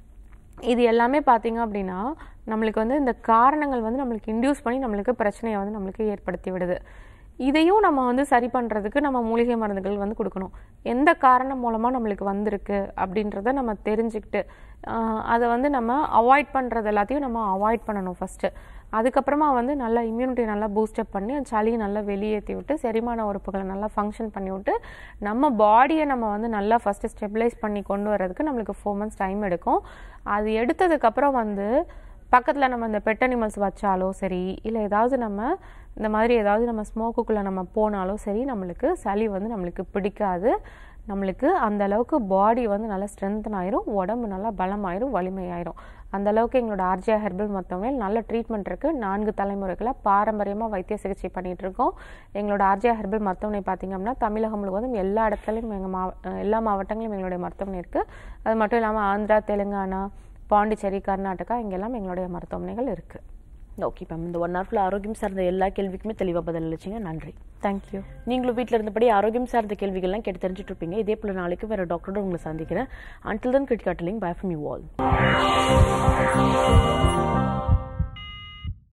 இது எல்லாமே பார்த்தீங்க அப்படின்னா நம்மளுக்கு வந்து இந்த காரணங்கள் வந்து நம்மளுக்கு இன்டியூஸ் பண்ணி நம்மளுக்கு பிரச்சனையை வந்து நம்மளுக்கு ஏற்படுத்தி விடுது இதையும் நம்ம வந்து சரி பண்ணுறதுக்கு நம்ம மூலிகை மருந்துகள் வந்து கொடுக்கணும் எந்த காரணம் மூலமாக நம்மளுக்கு வந்திருக்கு அப்படின்றத நம்ம தெரிஞ்சுக்கிட்டு ஆஹ் அதை வந்து நம்ம அவாய்ட் பண்ணுறது எல்லாத்தையும் நம்ம அவாய்ட் பண்ணணும் ஃபஸ்ட்டு அதுக்கப்புறமா வந்து நல்லா இம்யூனிட்டி நல்லா பூஸ்டப் பண்ணி அந்த சளியை நல்லா வெளியேற்றி விட்டு செரிமான உறுப்புகளை நல்லா ஃபங்க்ஷன் பண்ணி விட்டு நம்ம பாடியை நம்ம வந்து நல்லா ஃபஸ்ட்டு ஸ்டெபிலைஸ் பண்ணி கொண்டு வர்றதுக்கு நம்மளுக்கு ஃபோர் மந்த்ஸ் டைம் எடுக்கும் அது எடுத்ததுக்கப்புறம் வந்து பக்கத்தில் நம்ம இந்த பெட் அனிமல்ஸ் வச்சாலோ சரி இல்லை ஏதாவது நம்ம இந்த மாதிரி ஏதாவது நம்ம ஸ்மோக்குக்குள்ளே நம்ம போனாலும் சரி நம்மளுக்கு சளி வந்து நம்மளுக்கு பிடிக்காது நம்மளுக்கு அந்த அளவுக்கு பாடி வந்து நல்லா ஸ்ட்ரென்தன் ஆயிரும் உடம்பு நல்லா பலமாயிரும் வலிமையாயிரும் அந்த அளவுக்கு எங்களோட ஆர்ஜியா ஹெர்பல் மருத்துவமனையில் நல்ல ட்ரீட்மெண்ட் இருக்கு நான்கு தலைமுறைகளை பாரம்பரியமாக வைத்திய சிகிச்சை பண்ணிட்டு இருக்கோம் எங்களோட ஆர்ஜியா ஹெர்பல் மருத்துவமனை பார்த்தீங்க அப்படின்னா தமிழகம் முழுவதும் எல்லா இடத்துலையும் எங்கள் மாவ எல்லா மாவட்டங்களிலும் எங்களுடைய மருத்துவமனை இருக்கு அது மட்டும் இல்லாமல் ஆந்திரா தெலுங்கானா பாண்டிச்சேரி கர்நாடகா இங்கெல்லாம் எங்களுடைய மருத்துவமனைகள் இருக்கு ஓகே மேம் இந்த ஒன் ஹவர்ல ஆரோக்கியம் சார்ந்த எல்லா கேள்விக்குமே தெளிவாக பதில் அளிச்சிங்க நன்றி தேங்க்யூ நீங்களும் வீட்டில் இருந்தபடி ஆரோக்கியம் சார்ந்த கேள்விகள்லாம் கேட்டு தெரிஞ்சுட்டு இருப்பீங்க இதே போல நாளைக்கு வேற டாக்டரோட உங்களை சந்திக்கிறேன் அன்டில் தன் கிரிட்டிகாட்டலிங் பை ஃப்ரம் யூ ஆல்